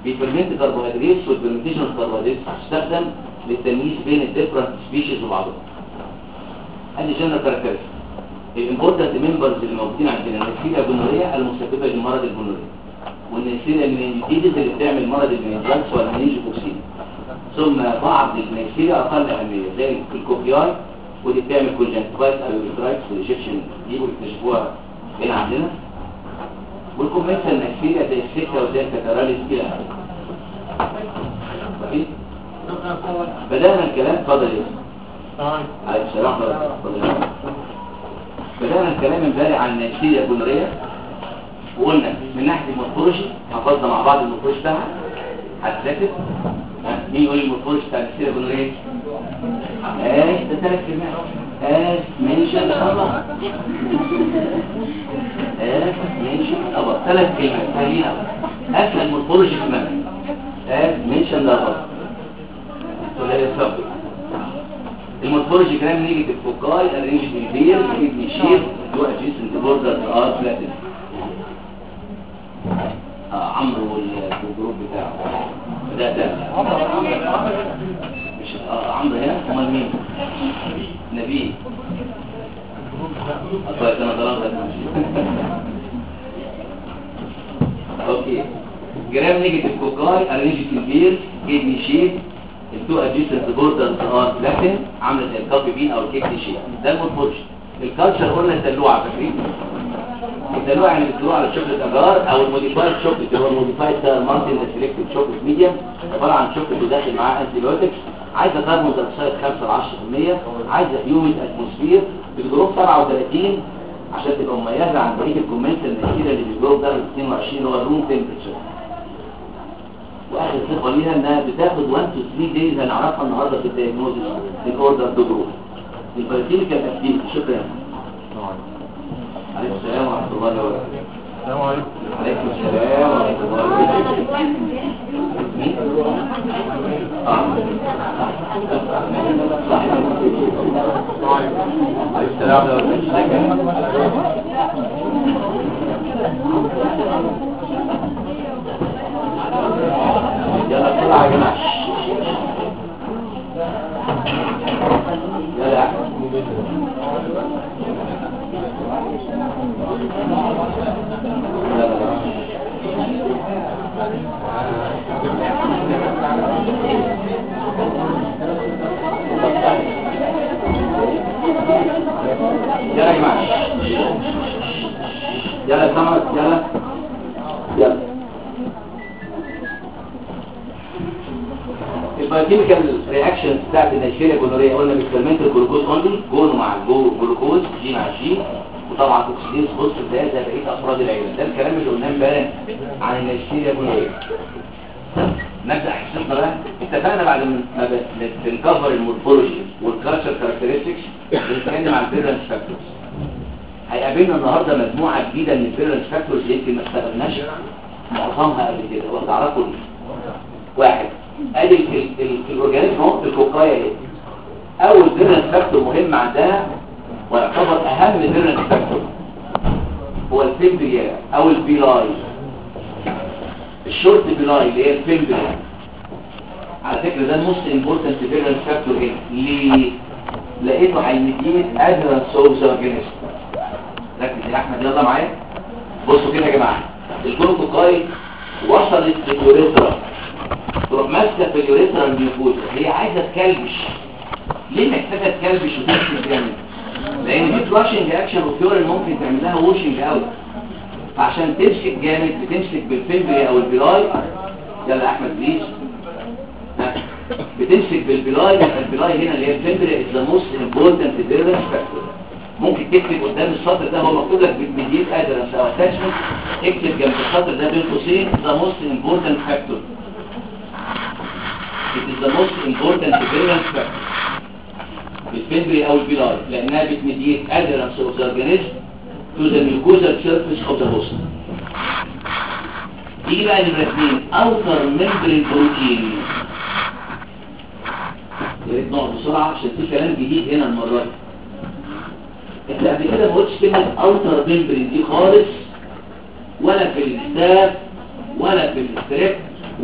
بيفرمنت كربوهيدرات والفرمنتيشن كربوهيدرات تستخدم للتمييز بين الديفرنت سبيشيز وبعضهم ادي جنرال كاركترستيك الامبورتنت ممبرز اللي موجودين عندنا النسيله الجنوريه المسببه لمرض الجنوريه والنسيله المننجيتيز اللي بتعمل مرض المننجايتس والمننجوكوكسين ثم بعض النسيله اقل اهميه زي الكوبياي ودي بتعمل كونجنتيفايت او يوترايتس والايجيبشن دي واكتشفوها هنا عندنا والكومنسا النسيله زي السكه وزي الكاتراليس الى اخره كويس؟ بدأنا الكلام اتفضل يا تمام عليه السلام ورحمة بدأنا الكلام امبارح عن النفسية الجنرية وقلنا من ناحية المورفولوجي حفظنا مع بعض المورفولوجي بتاعها هتذاكر ها؟ مين يقول المورفولوجي بتاع النفسية الجنرية؟ ايش ده ثلاث كلمات as mentioned above as mentioned above ثلاث كلمات خلينا اسهل مورفولوجي في المنهج as mentioned above ولا يصبر المورفولوجي كلام نيجاتيف فوكاي ارينجد بالبير كيدني شيب دو ادجيسنت بوردر ار فلاتن اه عمرو وال- والجروب بتاعه ده ده مش آه عمرو هنا امال مين نبيل طيب انا ضربت اوكي جرام نيجاتيف كوكاي ارينجد بالبير كيدني شيب التو ادجيسنت بوردرز ار فلاتن عامله زي الكافي بين او الكيك شيب ده المورفولوجي الكالتشر قلنا الدلوعه فاكرين الدلوعه يعني بتدلوع على شوكليت اجار او الموديفايد شوكليت اللي هو الموديفايد مالتي سيلكتد شوكليت ميديم عباره عن شوكليت وداخل معاه انتي بايوتكس عايزه كاربون دايوكسيد 5 ل 10% عايزه هيوميد اتموسفير بالجروب 37 عشان تبقى مميزه عن بقيه الكومنت النتيجه اللي بالجروب درجه 22 اللي هو الروم تمبرتشر واخر صفه ليها انها بتاخد 1 تو 3 دايز هنعرفها النهارده في الدايجنوزيس الاوردر تو جروب البايوكيميكال اكتيفيتي شكرا عليكم السلام ورحمه الله وبركاته السلام عليكم عليكم السلام ورحمه الله وبركاته مين؟ اه صح عليكم السلام ورحمه الله يلا بسرعه يا جماعه يلا يا أحمد. يلا يا جماعه يلا يا سمر يلا يلا البايوكيميكال رياكشن بتاعت النيجيريا جونوريا قلنا بيكسلمنت الجلوكوز اونلي جونو مع الجو جلوكوز جي مع جي وطبعا اوكسيديز بص ده زي بقيه افراد العيله ده الكلام اللي قلناه امبارح عن النيجيريا جونوريا نبدا حصتنا بقى اتفقنا بعد ما ب- بنكفر المورفولوجي والكالتشر كاركترستكس بنتكلم عن البيرنس فاكتورز هيقابلنا النهارده مجموعه جديده من البيرنس فاكتورز يمكن ما استخدمناش معظمها قبل كده وتعرفوا ليه واحد ادي ال- ال- ال- الاورجانيزم اهو الكوكايه اهي اول بيرنس فاكتور مهم عندها ويعتبر اهم بيرنس فاكتور هو الفيمبريا او البيلاي الشورت بيلاي اللي هي الفيمبريا على فكره ده الموست امبورتنت بيرنس فاكتور هنا ليه لقيته هيمديت ادرس اوف ذا اورجانيزم ركز يا احمد يلا معايا بصوا كده يا جماعه الجلوكوكاي وصلت لليوريثرا تروح ماسكه في اليوريثرا الميوكوزا هي عايزه تكلبش ليه محتاجه تكلبش وتمسك جامد لان دي فلاشنج اكشن وفيورين ممكن تعمل لها ووشنج اوت فعشان تمسك جامد بتمسك بالفيمبري او البلاي يلا يا احمد بليز ها. بتمسك بالبلاي البلاي هنا اللي هي الفيمبري از ذا موست امبورتنت ديرنس فاكتور ممكن تكتب قدام السطر ده هو مكتوب لك بالميديت ادرس او اتاتشمنت اكتب جنب السطر ده بين قوسين ذا موست امبورتنت فاكتور It is the most important variance factor بالفيمبري او البيلاي لانها بتمديت adherence of the organism to the mucosal surface of the host يجي بقى نمرة اثنين outer membrane protein يا ريت نقعد بسرعة عشان في كلام جديد هنا المرة دي احنا قبل كده ما قلتش كلمة outer membrane دي خالص ولا في الستاف ولا في الستريب ولا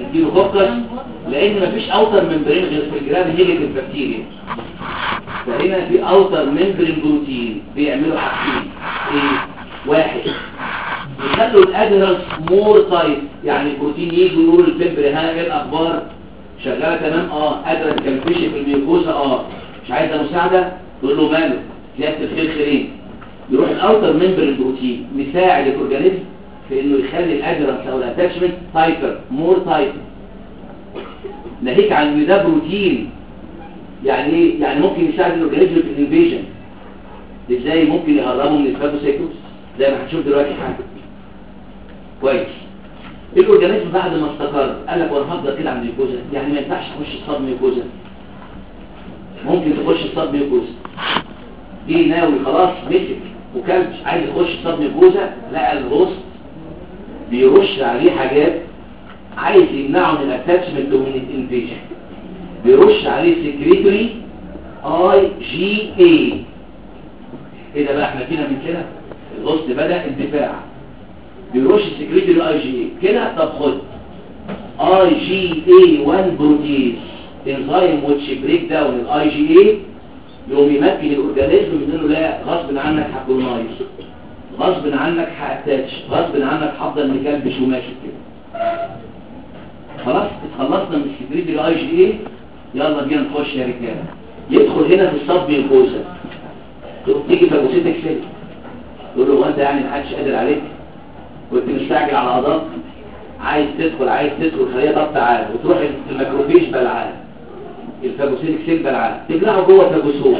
ستينوكوكس لان مفيش اوتر ممبرين غير في الجرام نيجاتيف بكتيريا فهنا في اوتر ممبرين بروتين بيعملوا حاجتين ايه واحد يخلوا الادرس مور تايت يعني البروتين يجي يقول الفبر ها ايه الاخبار شغاله تمام اه قادره تكلفش في الميوكوزا اه مش عايزه مساعده تقول له ماله زياده الخير خيرين يروح الاوتر ممبر البروتين مساعد الاورجانيزم في انه يخلي الادرس او الاتاتشمنت تايتر مور تايت ناهيك عن ان ده بروتين يعني ايه يعني ممكن يساعد الاورجانيزم في الانفيجن ازاي ممكن يهربوا من الفاجوسيتوس زي ما هنشوف دلوقتي حاجه كويس الاورجانيزم بعد ما استقر قال لك وانا هفضل كده عند الميوكوزا يعني ما ينفعش اخش الصاب ميوكوزا ممكن تخش الصاب ميوكوزا دي ناوي خلاص مسك وكلبش عايز يخش الصاب ميوكوزا لقى الهوست بيرش عليه حاجات عايز يمنعه من الاتاتشمنت ومن الانفيجن بيرش عليه سكريتوري اي جي اي ايه ده بقى احنا فينا من كده الهوست بدا الدفاع بيرش السكريتوري اي جي اي كده طب خد اي جي اي 1 بروتيز انزيم وتش بريك داون الاي جي اي يقوم يمكن الاورجانيزم من انه لا غصب عنك هكولونايز غصب عنك هاتاتش غصب عنك هفضل مكلبش وماشي كده خلاص اتخلصنا من السكريتوري اي جي اي يلا بينا نخش يا رجاله يدخل هنا في الصب ميوكوزا تيجي فاجوسيتك سيل تقول له هو انت يعني محدش قادر عليك كنت مستعجل على قضاء عايز تدخل عايز تدخل خليه طب تعالى وتروح الميكروفيج بلعان الفاجوسيتك سيل بلعان تبلعه جوه فاجوسوم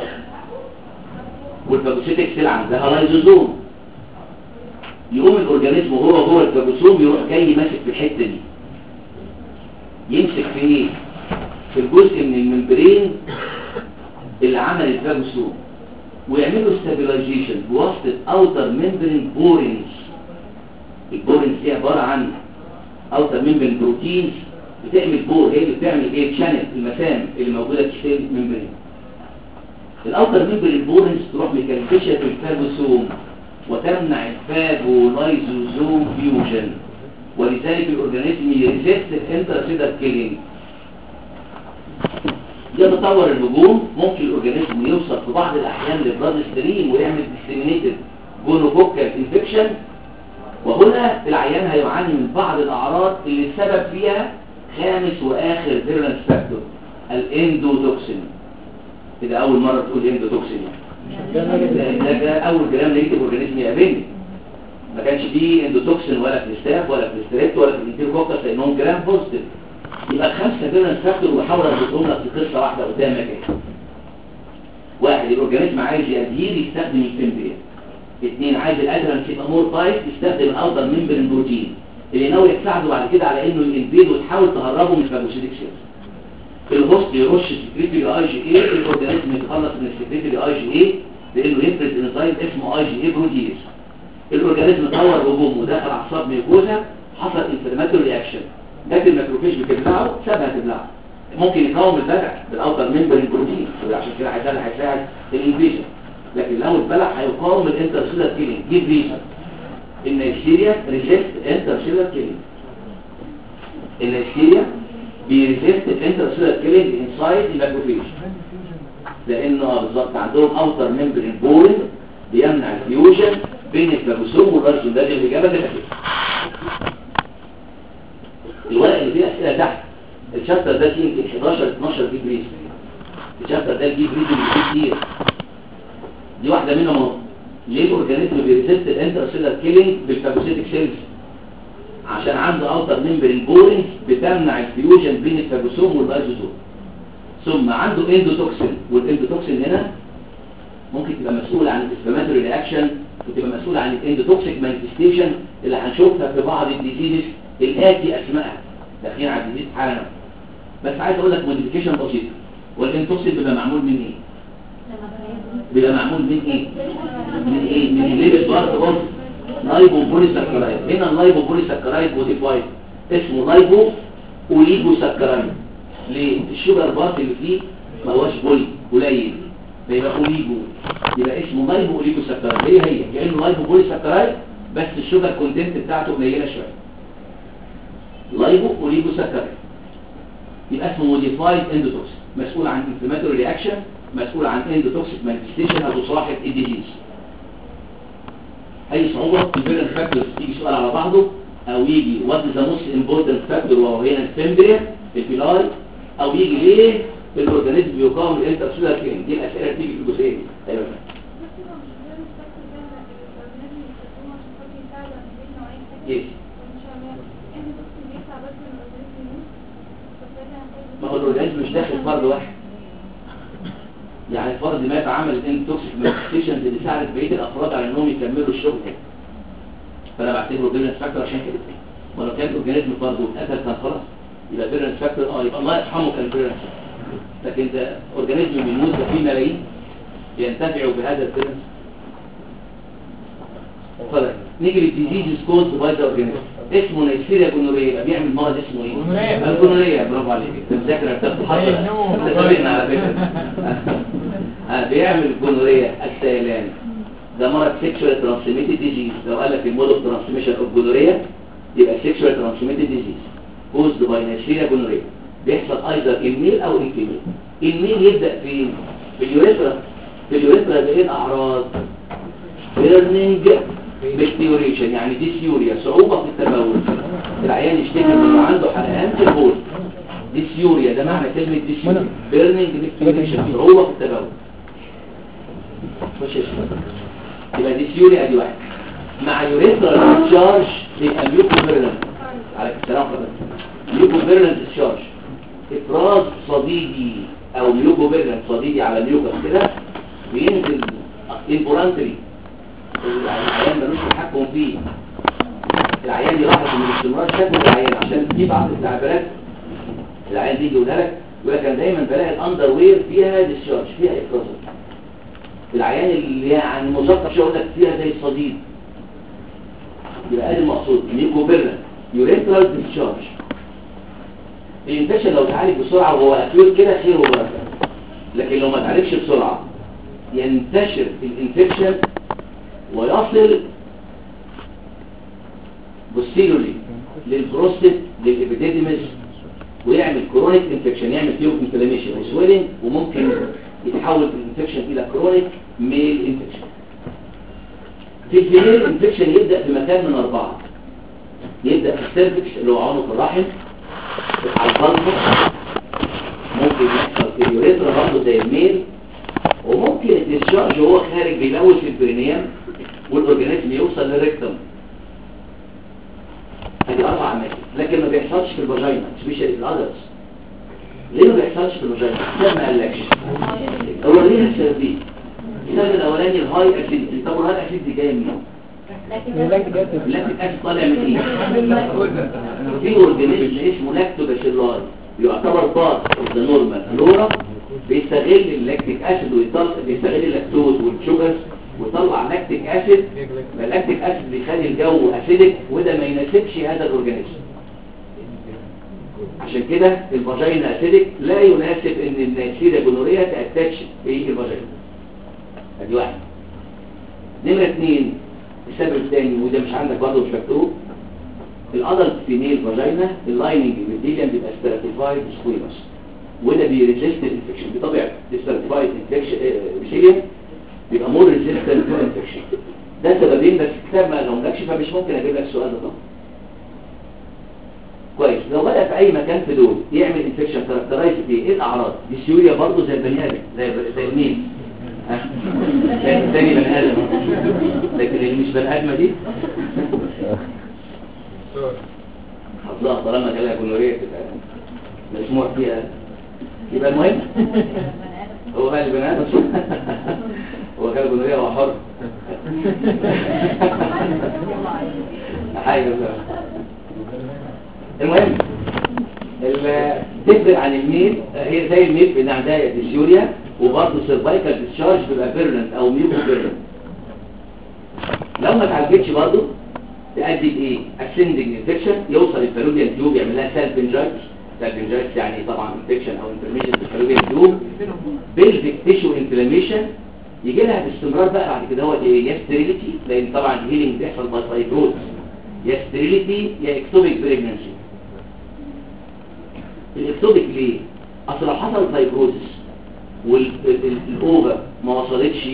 والفاجوسيتك سيل عندها لايزوزوم يقوم الاورجانيزم وهو جوه الفاجوسوم يروح جاي ماسك في الحته دي يمسك في ايه في الجزء من الممبرين اللي عمل الفاجوسوم ويعملوا ستابيلايزيشن بواسطه اوتر ممبرين بورينز البورينز دي عباره عن اوتر ممبرين بروتينز بتعمل بور هي اللي بتعمل ايه تشانل المسام اللي موجوده في السيل ممبرين الاوتر ممبرين بورينز تروح مكلفشه في الفاجوسوم وتمنع الفاجولايزوزوم فيوجن ولذلك الاورجانيزم يريزيست الانترسيدر كيلينج يتطور النجوم ممكن الاورجانيزم يوصل في بعض الاحيان لبلاد ستريم ويعمل ديسيمينيتد جونوكوكال انفكشن وهنا العيان هيعاني من بعض الاعراض اللي السبب فيها خامس واخر فيرولنس فاكتور الاندوتوكسين كده اول مره تقول اندوتوكسين يعني ده ده اول جرام نيجاتيف اورجانيزم يقابلني ما كانش فيه اندوتوكسين ولا في الستاف ولا في الستريبت ولا في الانتيروكوكس لانهم جرام بوزيتيف يبقى الخمسه فيرولنس فاكتور وبحاول اربطهم لك في قصه واحده قدامك اهي واحد الاورجانيزم عايز يدير يستخدم الفيمبرين اثنين عايز الادرنس يبقى مور تايت يستخدم الاوتر ممبرين بروتين اللي ناوي يساعده بعد كده على انه ينفيد وتحاول تهربه من الفاجوسيتك سيلز الهوست يرش السكريتري اي جي اي الاورجانيزم يتخلص من السكريتري اي جي اي لانه يفرز انزيم اسمه اي جي اي بروتيز الاورجانيزم طور هجوم ودخل اعصاب ميوكوزا حصل انفلاماتوري رياكشن لكن الميكروفيج بتبلعه سابها تبلعه ممكن يقاوم البلع بالاوتر ممبرين بروتين عشان كده هيساعد هيساعد الانفيجن لكن لو البلع هيقاوم الانترسيلر كيلينج جيب ريزن ان السيريا ريزيست انترسيلر كيلينج ان السيريا بيريزيست الانترسيلر كيلينج انسايد الميكروفيج لانه بالظبط عندهم اوتر ممبرين بورين بيمنع الفيوجن بين الفاجوسوم والرسم ده الاجابه اللي الورق اللي فيه اسئله تحت الشابتر ده فيه يمكن 11 12 دي بريز الشابتر ده فيه بريز كتير دي واحده منهم اهو ليه الاورجانيزم بيريزيست الانترسيلر كيلينج بالفاجوسيتك سيلز عشان عنده اوتر ممبرين بورينج بتمنع الفيوجن بين الفاجوسوم واللايزوزوم ثم عنده اندوتوكسين والاندوتوكسين هنا ممكن تبقى مسؤول عن الانفلاماتوري رياكشن وتبقى مسؤول عن الاندوتوكسيك مانيفستيشن اللي هنشوفها في بعض الديزيزز الاتي اسمائها داخلين على الديزيز حالا بس عايز اقول لك موديفيكيشن بسيطه والانتوكسين بيبقى معمول من ايه بيبقى معمول من ايه من ايه من الليبس بارت اوف لايبو بوليساكرايد هنا اللايبو بوليساكرايد موديفايد اسمه لايبو اوليجو ساكرايد ليه الشوجر بارت اللي فيه ما هوش بولي قليل فيبقى اوليجو يبقى اسمه لايبو اوليجو ساكرايد هي هي كانه لايبو بوليساكرايد بس الشوجر كونتنت بتاعته قليله شويه لايبو اوليجو سكر يبقى اسمه موديفايد اندوتوكسين مسؤول عن انفلاماتوري رياكشن مسؤول عن اندوتوكسيك مانيفستيشن او صاحب الديزيز اي صعوبه في الفيرن فاكتورز يجي سؤال على بعضه او يجي وات ذا موست امبورتنت فاكتور وهو هنا الفيمبريا البيلاي او يجي ليه الاورجانيزم بيقاوم الانترسيلر كين دي الاسئله اللي بتيجي في الجزئيه دي ايوه يس ما هو الاورجانيزم مش داخل فرد واحد يعني الفرد مات عمل انتوكسيك مانيفستيشنز اللي ساعدت بقيه الافراد على انهم يكملوا الشغل فانا بعتبره بيرنس فاكتور عشان كده ولو كان الاورجانيزم فرد واتقتل كان خلاص يبقى بيرنس فاكتور اه يبقى الله يرحمه كان بيرنس لكن ده اورجانيزم بيموت ده فيه ملايين ينتفعوا بهذا البيرنس طيب نيجي للديزيز كوز باي ذا اورجانيزم اسمه نيسيريا جونوريا يبقى بيعمل مرض اسمه ايه؟ جونوريا. الجونوريا برافو عليك انت مذاكر بتاخد حصر أيوه. انت سابقنا على فكره آه، بيعمل جونوريا السيلان ده مرض سيكشوال ترانسميتد ديزيز لو قال لك المود اوف ترانسميشن اوف جونوريا يبقى سيكشوال ترانسميتد ديزيز كوزد باي نيسيريا جونوريا بيحصل ايضا الميل او الفيميل الميل يبدا فين؟ في اليوريثرا في اليوريثرا ده ايه الاعراض؟ بيرنينج بكتيوريشن يعني ديسيوريا صعوبة في التبول العيان يشتكي من إنه عنده حرقان في البول ديسيوريا ده معنى كلمة ديسيوريا بيرنينج بكتيوريشن صعوبة في التبول خش يا شباب. يبقى ديسيوريا ادي واحد مع يوريثرال ديسشارج يبقى ميوكوفيرلنت على السلام حضرتك ميوكوفيرلنت ديسشارج افراز صديدي او ميوكوفيرلنت صديدي على ميوكس كده بينزل انفورانتري العيان ملوش تحكم فيه العيان يلاحظ ان الاستمرار شكل العيان عشان دي بعض التعبيرات العيان دي يقولها لك يقول لك انا دايما بلاقي الاندر وير فيها ديسشارج فيها افرازات العيان اللي يعني مثقف شويه يقول لك فيها زي الصديد يبقى ادي المقصود ميكوبيرنا يوريثرال ديسشارج الانفكشن لو اتعالج بسرعه وهو اكيوت كده خير وبركه لكن لو ما اتعالجش بسرعه ينتشر الانفكشن ويصل بوستيريورلي للبروستيت للابيديديمس ويعمل كرونيك انفكشن يعمل فيه انفلاميشن وسويلنج وممكن يتحول الانفكشن الى كرونيك ميل انفكشن في الفيميل انفكشن يبدا في مكان من اربعه يبدا في السيرفكس اللي هو عنق الرحم على الفالفوس ممكن يحصل في اليوريثرا برضه زي الميل وممكن الديسشارج وهو خارج بيلوث في البرينيوم والاورجانيزم يوصل للريكتم ادي اربع اماكن لكن ما بيحصلش في الفاجينا سبيشالي في الادلتس ليه ما بيحصلش في الفاجينا ده ما قالكش هو ليه السبب السبب الاولاني الهاي اسيد طب الهاي اسيد دي جايه منين اللاكتيك اسيد طالع من ايه في اورجانيزم اسمه لاكتوباسيلاي يعتبر بارت اوف ذا نورمال فلورا بيستغل اللاكتيك اسيد ويطلع بيستغل اللاكتوز والشوجرز ويطلع لاكتيك اسيد اللاكتيك اسيد بيخلي الجو اسيدك وده ما يناسبش هذا الاورجانيزم عشان كده الفاجينا اسيدك لا يناسب ان النيسيريا جونوريا تاتاتش في الفاجينا ادي واحد نمرة اثنين السبب الثاني وده مش عندك برضه مش مكتوب الادلت فيميل فاجينا اللايننج بالديليان بيبقى ستراتيفايد سكويموس وده بيريزيست الانفكشن بطبيعته الستراتيفايد انفكشن بيسيليان بيبقى مور ريزيستنت تو انفكشن ده سببين بس الكتاب ما لهملكش فمش ممكن اجيب لك السؤال ده طبعا كويس لو بدأ في اي مكان في دول يعمل انفكشن كاركترايز بايه ايه الاعراض ديسيوريا برضه زي البني ادم زي زي الميل ها؟ زي تاني بني ادم لكن اللي مش بني ادمه دي حظها طالما جالها جونوريا تبقى مسموح فيها يبقى المهم هو بقى البني ادم هو كان جونوريا هو حر حاجه بقى. المهم ال- تفرق عن الميل هي زي الميل بين عندها ديسيوريا وبرضه سيرفايكال ديسشارج بيبقى بيرلنت او ميوكو بيرلنت لو ما اتعالجتش برضه تؤدي لايه؟ اسندنج انفكشن يوصل الفالوبيان تيوب يعمل لها سالفنجايتس سالفنجايتس يعني طبعا انفكشن او انفلاميشن في الفالوبيان تيوب بيلفيك تيشو انفلاميشن يجي لها باستمرار بقى بعد كده هو ايه يا ستيريليتي لان طبعا الهيلينج بيحصل باي فايبروز يا ستيريليتي يا اكتوبيك بريجنسي الاكتوبيك ليه اصل لو حصل فايبروزس والاوفر ما وصلتش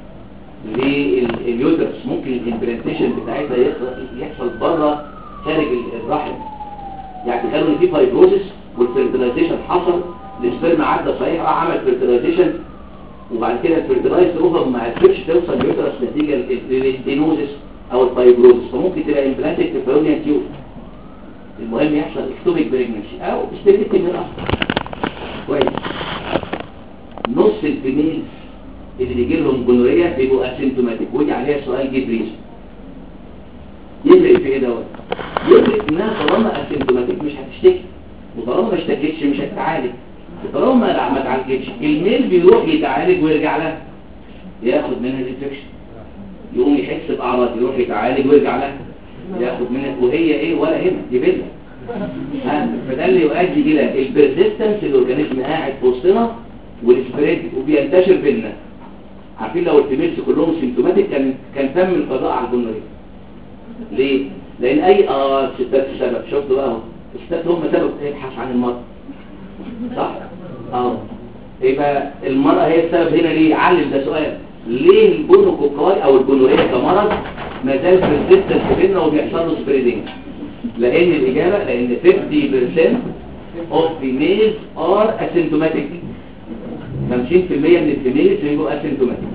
لليوترس ممكن الامبلانتيشن بتاعتها يحصل- يحصل بره خارج الرحم يعني تخيلوا ان في فايبروزس والفيرتلايزيشن حصل السبرم عدى صحيح راح عمل فيرتلايزيشن وبعد كده الفيرتلايز اوفر ما عرفتش توصل لليوترس نتيجه للستينوزس او الفايبروزس فممكن تبقى امبلانتد في فيرونيان تيوب المهم يحصل اكتوبيك بريجنسي او سبيريت من الاصل كويس نص الفيميلز اللي بيجي لهم جونوريا بيبقوا اسيمتوماتيك ودي عليها سؤال جيب ريزون يفرق في ايه دوت يفرق انها طالما اسيمتوماتيك مش هتشتكي وطالما ما اشتكتش مش هتتعالج وطالما ما ما اتعالجتش الميل بيروح يتعالج ويرجع لها ياخد منها الانفكشن يقوم يحس باعراض يروح يتعالج ويرجع لها ياخد منها وهي ايه ولا هنا دي بيلا ها فده اللي يؤدي الى البرزيستنس الاورجانيزم قاعد في وسطنا والسبريد وبينتشر بينا عارفين لو الفيميلز كلهم سيمتوماتيك كان كان تم القضاء على الجونوريا ليه لان اي اه الستات السبب شفتوا بقى اهو الستات هم سبب ابحث عن المرض صح اه يبقى المرأة هي السبب هنا ليه علم ده سؤال ليه الجونوكوكاي او الجونوريا كمرض ما زال بريزيستنس بيننا وبيحصل له سبريدنج لان الاجابه لان 50% of females are asymptomatic 50% من الفيميلز بيبقوا asymptomatic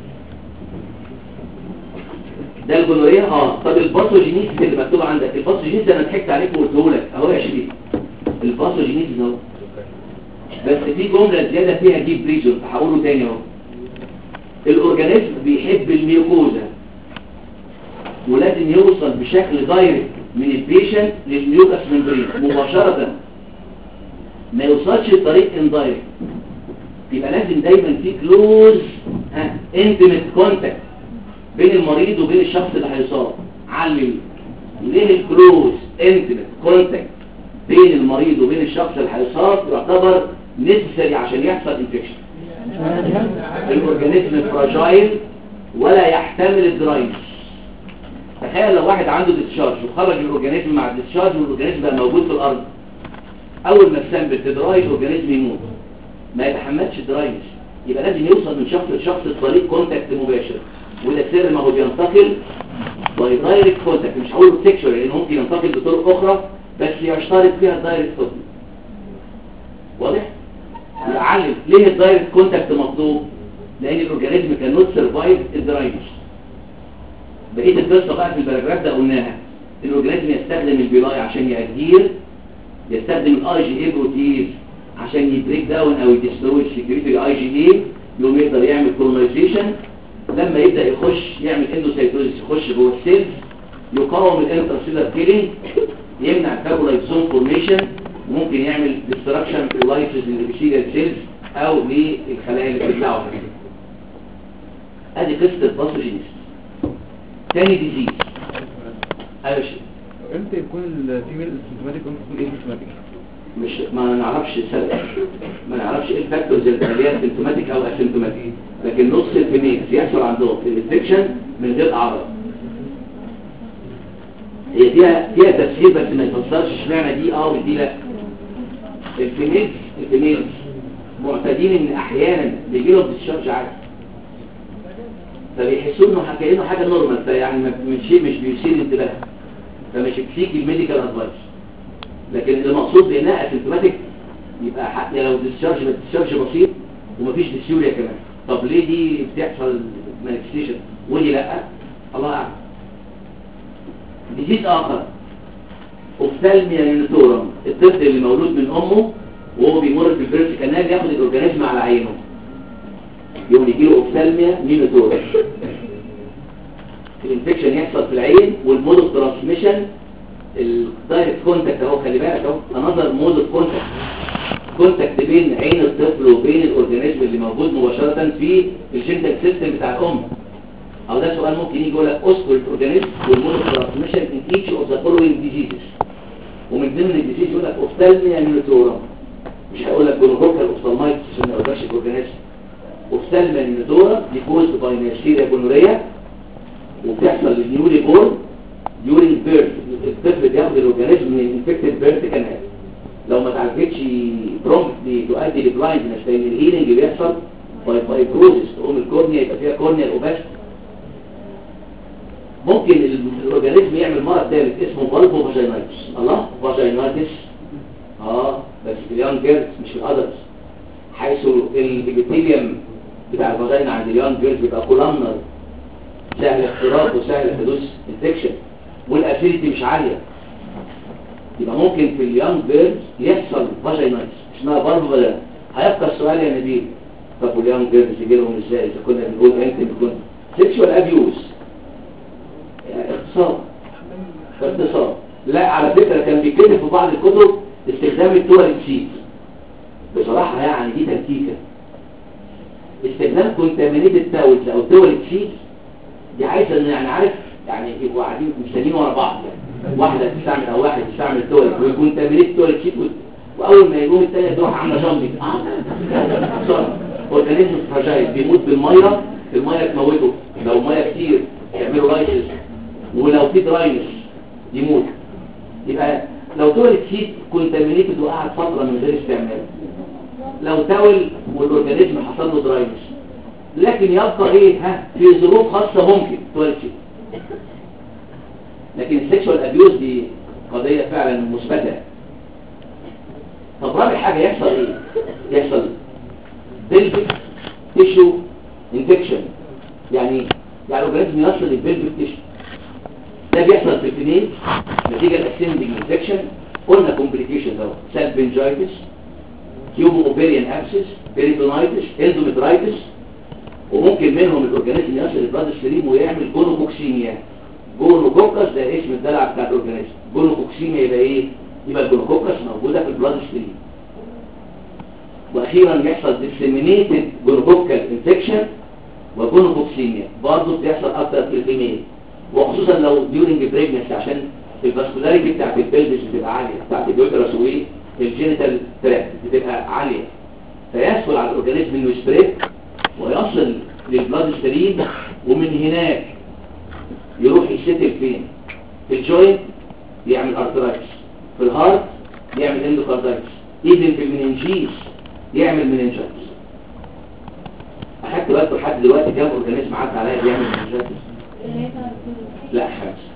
ده الجونوريا اه طب الباثوجينيز اللي مكتوب عندك الباثوجينيز انا ضحكت عليك وقلته لك اهو يا شريف الباثوجينيز اهو بس في جمله زياده فيها ديب ريجن هقوله تاني اهو الاورجانيزم بيحب الميوكوزا ولازم يوصل بشكل دايركت من البيشنت للميوكس ممبرين مباشره ما يوصلش بطريق اندايركت يبقى لازم دايما في كلوز انتيميت كونتاكت بين المريض وبين الشخص اللي هيصاب علم ليه الكلوز انتيميت كونتاكت بين المريض وبين الشخص اللي هيصاب يعتبر نسيسري عشان يحصل انفكشن الاورجانيزم فراجايل ولا يحتمل الدرايف تخيل لو واحد عنده ديسشارج وخرج الاورجانيزم مع الديسشارج والاورجانيزم بقى موجود في الارض اول ما السامبل تدراي الاورجانيزم يموت ما يتحملش الدراينس يبقى لازم يوصل من شخص لشخص بطريق كونتاكت مباشر وده سر ما هو بينتقل باي دايركت كونتاكت مش هقول سيكشوال لان ممكن ينتقل بطرق اخرى بس يشترط فيها الدايركت كونتاكت واضح علم ليه الدايركت كونتاكت مطلوب لان الاورجانيزم كان نوت سرفايف الدراينس بقيه القصه بقى في الباراجراف ده قلناها الاورجانيزم يستخدم البيلاي عشان يأدير يستخدم الاي جي اي بروتيز عشان يبريك داون او يدستروي السكريتري الاي جي اي يقوم يقدر يعمل كولونايزيشن لما يبدا يخش يعمل اندوسايتوزيس يخش جوه السيلز يقاوم الانترسيلر كيلينج يمنع الكاربولايزون فورميشن ممكن يعمل ديستراكشن في اللايسيس للابيثيليال سيلز او للخلايا اللي بتطلعوا ادي قصه الباثوجينيس تاني ديزيز ايوه شيء امتى يكون الفيميل سيمتوماتيك وامتى يكون ايه سيمتوماتيك مش ما نعرفش السبب ما نعرفش ايه الفاكتورز اللي هي سيمتوماتيك او اسيمتوماتيك لكن نص الفيميلز يحصل عندهم الانفكشن من غير اعراض هي فيها فيها تفسير بس ما يفسرش اشمعنى دي اه ودي لا الفيميلز الفيميلز معتادين ان احيانا بيجي لهم ديسشارج عادي فبيحسوا انه كانه حاجه نورمال فيعني ما- مش شيء مش بيثير انتباه فمش بتيجي الميديكال ادفايس لكن المقصود بانها اسيمتوماتيك يبقى حتى لو ديسشارج بس ديسشارج بسيط ومفيش ديسيوريا كمان طب ليه دي بتحصل مانيفستيشن ودي لا الله اعلم ديزيز اخر اوفتالميا يونيتورم الطفل اللي مولود من امه وهو بيمر في البيرس كانال ياخد الاورجانيزم على عينه يوم يجيله اوفتالميا يونيتورم الانفكشن يحصل في العين والمود اوف ترانسميشن الدايركت كونتاكت اهو خلي بالك اهو انذر مود اوف كونتاكت كونتاكت بين عين الطفل وبين الاورجانيزم اللي موجود مباشره في الجينتال سيستم بتاع الام او ده سؤال ممكن يجي يقول لك اذكر الاورجانيزم والمود اوف ترانسميشن ان ايتش اوف ذا فولوينج ديزيزز ومن ضمن الديزيز يقول لك اوفتالميا نيوتورم مش هيقول لك جونوكوكال اوفتالمايتس عشان ما يقدرش الاورجانيزم اوفتالميا نيوتورم دي كوزد باي نيرسيريا جونوريا وبتحصل للنيولي بورن during birth الطفل بياخد الاورجانيزم من الانفكتد بيرث كانال لو ما اتعالجتش برومبتلي تؤدي لبلايندنس لان الهيلينج بيحصل باي فايبروزس تقوم الكورنيا يبقى فيها كورنيا اوباست ممكن ال- الاورجانيزم يعمل مرض ثالث اسمه فالفو فاجينايتس الله فاجينايتس اه بس في اليونج جيرلز مش في الادلتس حيث الابيثيليوم بتاع الفاجينا عند اليونج جيرلز بيبقى كولامنر سهل اختراق وسهل حدوث انفكشن والاسيديتي مش عاليه يبقى ممكن في اليونج جيرلز يحصل فاجينايتس اسمها فالفو فاجينايتس هيبقى السؤال يا نبيل طب واليونج جيرلز يجي لهم ازاي اذا كنا بنقول انت بتكون سيكشوال ابيوز يعني اختصار باختصار لا على فكرة كان بيتكتب في بعض الكتب استخدام التواليت سيت بصراحة يعني دي تكتيكة استخدام كونتامينيتد تاولز او تواليت سيت دي عايزة ان يعني عارف يعني يبقوا قاعدين مستنيين ورا بعض يعني واحدة تستعمل او واحد تستعمل تواليت ويكونتامينيت تواليت سيت واول ما يقوم الثانية تروح عاملة جامبنج بسرعة اورجانيزم فراجايل بيموت بالمية المية تموته لو مية كتير يعملوا رايسز ولو في دراينس يموت يبقى لو تولد سيت كونتامينيتد وقعد فترة من غير استعمال لو تاول والاورجانيزم حصل له دراينس لكن يبقى ايه ها في ظروف خاصة ممكن تولد سيت لكن السكشوال ابيوز دي قضية فعلا مثبتة طب رابع حاجة يحصل ايه يحصل بلفيك تيشو انفكشن يعني يعني الاورجانيزم يصل للبلفيك تيشو ده بيحصل في الاثنين نتيجة الاسندنج انفكشن قلنا كومبليكيشن ده سالفنجايتس تيوبو اوفيريان ابسس بيريتونايتس اندوميترايتس وممكن منهم الاورجانيزم يصل للبلاد ستريم ويعمل جونوكوكسيميا جونوكوكس ده اسم الدلع بتاع الاورجانيزم جونوكوكسيميا يبقى ايه يبقى الجونوكوكس موجوده في البلاد ستريم واخيرا يحصل ديسيمينيتد جونوكوكال انفكشن وجونوكوكسيميا برضه بتحصل اكتر في الفيميل وخصوصا لو ديورنج بريجنسي عشان الفاسكولاريتي بتاعت البلبس بتبقى عاليه بتاعت اليوترس وايه الجينيتال تراكت بتبقى عاليه فيسهل على الاورجانيزم انه يسبريد ويصل للبلاد ستريم ومن هناك يروح يستل فين في الجوينت يعمل ارترايتس في الهارت يعمل اندوكاردايتس ايفن في المننجيز يعمل مننجايتس اخدت بالكم لحد دلوقتي كام اورجانيزم عدى عليا بيعمل مننجايتس لا خمسة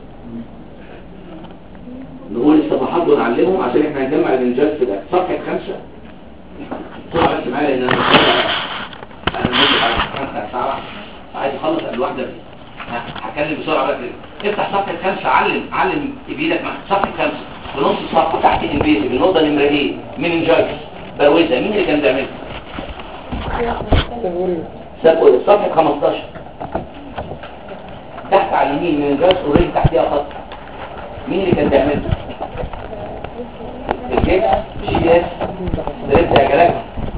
نقول الصفحات ونعلمهم عشان احنا هنجمع الانجاز في ده صفحة خمسة بسرعة بس معايا لان انا انا ممكن على خمسة ساعة عايز اخلص قبل واحدة هكلم بسرعة بقى كده افتح صفحة خمسة علم علم بايدك معاك صفحة خمسة في نص الصفحة تحت الانفيزيف النقطة نمرة ايه من انجاز بروزها مين اللي كان بيعملها؟ سابقوا صفحة 15 تحت على اليمين من الجهاز اوريدي تحتيها خط مين اللي كان بيعملها الجيش جي بي اس دربت يا جلاك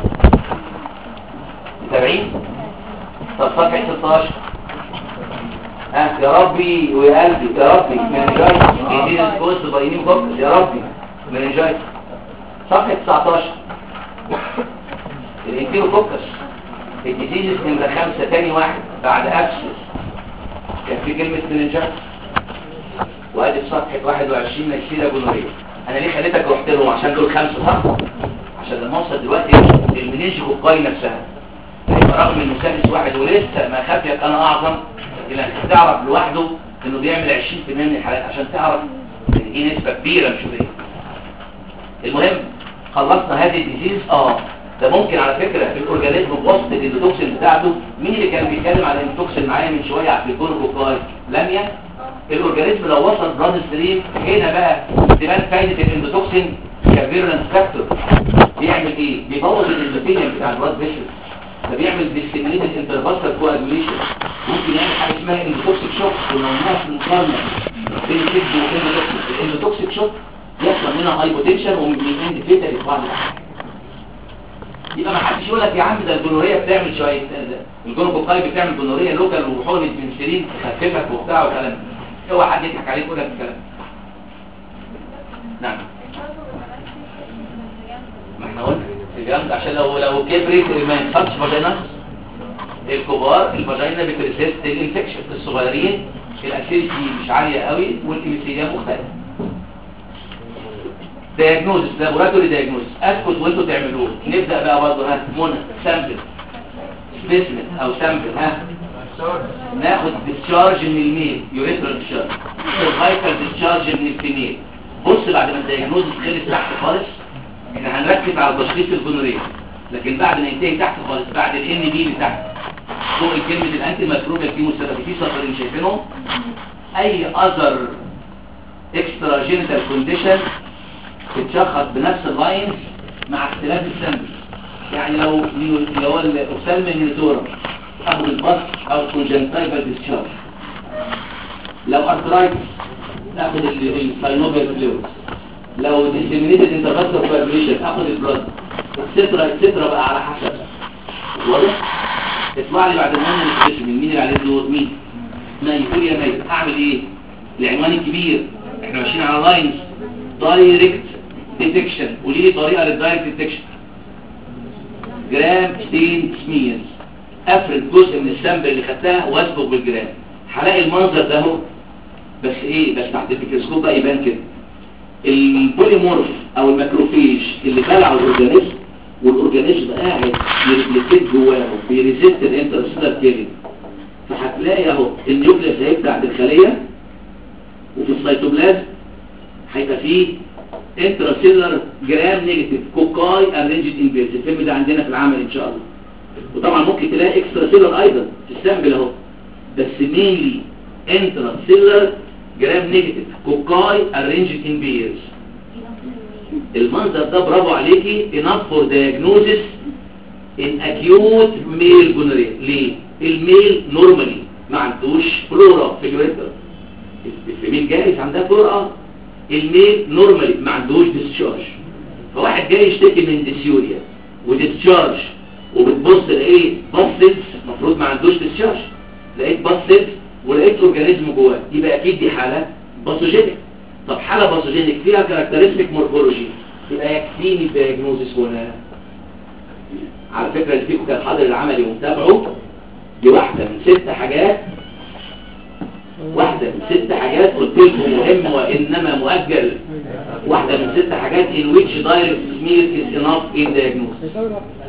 متابعين طب صفحة 16 ها يا ربي ويا قلبي يا ربي منجايت جديد الكوست باينين فوكس يا ربي منجايت صفحة 19 الانتيرو فوكس الديزيز نمرة خمسة تاني واحد بعد ابسس كان في كلمة مننجات وادي في صفحة 21 نكسيدة جنورية انا ليه خليتك رحت لهم عشان دول خمسة صح عشان لما اوصل دلوقتي المنينج كوكاي نفسها هيبقى رغم انه سادس واحد ولسه ما خافيك انا اعظم لكن تعرف لوحده انه بيعمل 20% من الحالات عشان تعرف ان دي نسبة كبيرة مش قليلة المهم خلصنا هذه الديزيز اه ده ممكن على فكرة الاورجانيزم بوسط الانتوكسين بتاعته مين اللي كان بيتكلم على الانتوكسين معايا من شوية على الكونوكوكاي لاميا الاورجانيزم لو وصل بلاد ستريم هنا بقى تبان فايدة الاندوتوكسين كفيرنس فاكتور بيعمل ايه بيبوظ الاندوثيليوم بتاع البلاد فيشل فبيعمل ديستيميليت الانترفاسكال كواجوليشن ممكن يعمل حاجه اسمها اندوتوكسيك شوك ونوعها في المقارنه بين الكبد والاندوتوكسيك الاندوتوكسيك شوك يحصل منها هايبوتنشن ومن فيتال في بعض الاحيان يبقى ما حدش يقول لك يا عم ده الجنوريه بتعمل شويه الجونوكوكاي بتعمل جنوريه لوكال وحقن البنسلين تخففك وبتاع وكلام اوعى حد يضحك عليك يقول لك الكلام نعم ما احنا قلنا الجامد عشان لو لو كبرت ما ينفعش فاجينا الكبار الفاجينا بتريسيست الانفكشن الصغيرين الاسيديتي مش عاليه قوي والكيميائيه مختلفه دايجنوزس لابوراتوري دايجنوزس اسكت وانتوا تعملوه نبدا بقى برضه ها منى سامبل سبيسمنت او سامبل ها ناخد ديسشارج من الميل يوريثرال ديسشارج سيرفايكال ديسشارج من الفيميل بص بعد ما الدايجنوزس خلص تحت خالص احنا هنركز على تشخيص الجونوريا لكن بعد ما ينتهي تحت خالص بعد الان بي اللي تحت فوق كلمه الانتي ميكروبيال كيموثيرابي في سطرين شايفينهم اي اذر اكسترا جينيتال كونديشن تتشخص بنفس اللاينز مع اختلاف السامبل يعني لو اللي هو الاوفثالميا نيوتورم اخد البص او الكونجنتايفال ديسشارج لو ارثرايتس اخد الساينوفيال فلويد لو ديسيمينيتد انترفاسكولار فايبريشن اخد البلاد اكسترا اكسترا بقى على حسب واضح اطلع لي بعد المهم السبيشن مين اللي عليه الدور مين ما يقول يا ميت اعمل ايه العنوان الكبير احنا ماشيين على لاينز دايركت ديتكشن قولي لي طريقه للدايركت ديتكشن جرام ستين سميرز افرد جزء من السامبل اللي خدتها واسبق بالجرام هلاقي المنظر ده اهو بس ايه بس تحت الميكروسكوب بقى يبان كده البوليمورف او الماكروفيج اللي بلعه الاورجانيزم والاورجانيزم قاعد يريبليكيت جواه بيريزيست الانترستيلر كيلينج فهتلاقي اهو النيوكليس هيبدأ عند الخليه وفي السيتوبلازم هيبقى فيه انتراسيلر جرام نيجاتيف كوكاي ارنجد انفيرس الفيلم ده عندنا في العمل ان شاء الله وطبعا ممكن تلاقي اكسترا سيلر ايضا في السامبل اهو بس مينلي انتراسيلر جرام نيجاتيف كوكاي ارنجد انفيرس المنظر ده برافو عليكي enough for diagnosis in acute male gonorrhea ليه؟ الميل نورمالي ما عندوش فلورا في اليوريثرا الفيميل جايز عندها فلورا الميل نورمالي ما عندوش ديسشارج فواحد جاي يشتكي من ديسيوريا وديسشارج وبتبص لاقيه باسلز المفروض ما عندوش ديسشارج لقيت باسلز ولقيت اورجانيزم جواه يبقى اكيد دي حاله باثوجينيك طب حاله باثوجينيك فيها كاركترستيك مورفولوجي يبقى يكفيني الدياجنوزيس هنا على فكره اللي فيكم كان حاضر العملي ومتابعه دي واحده من ست حاجات واحدة من ست حاجات قلت لكم مهم وإنما مؤجل واحدة من ست حاجات in which direct smear is enough in diagnosis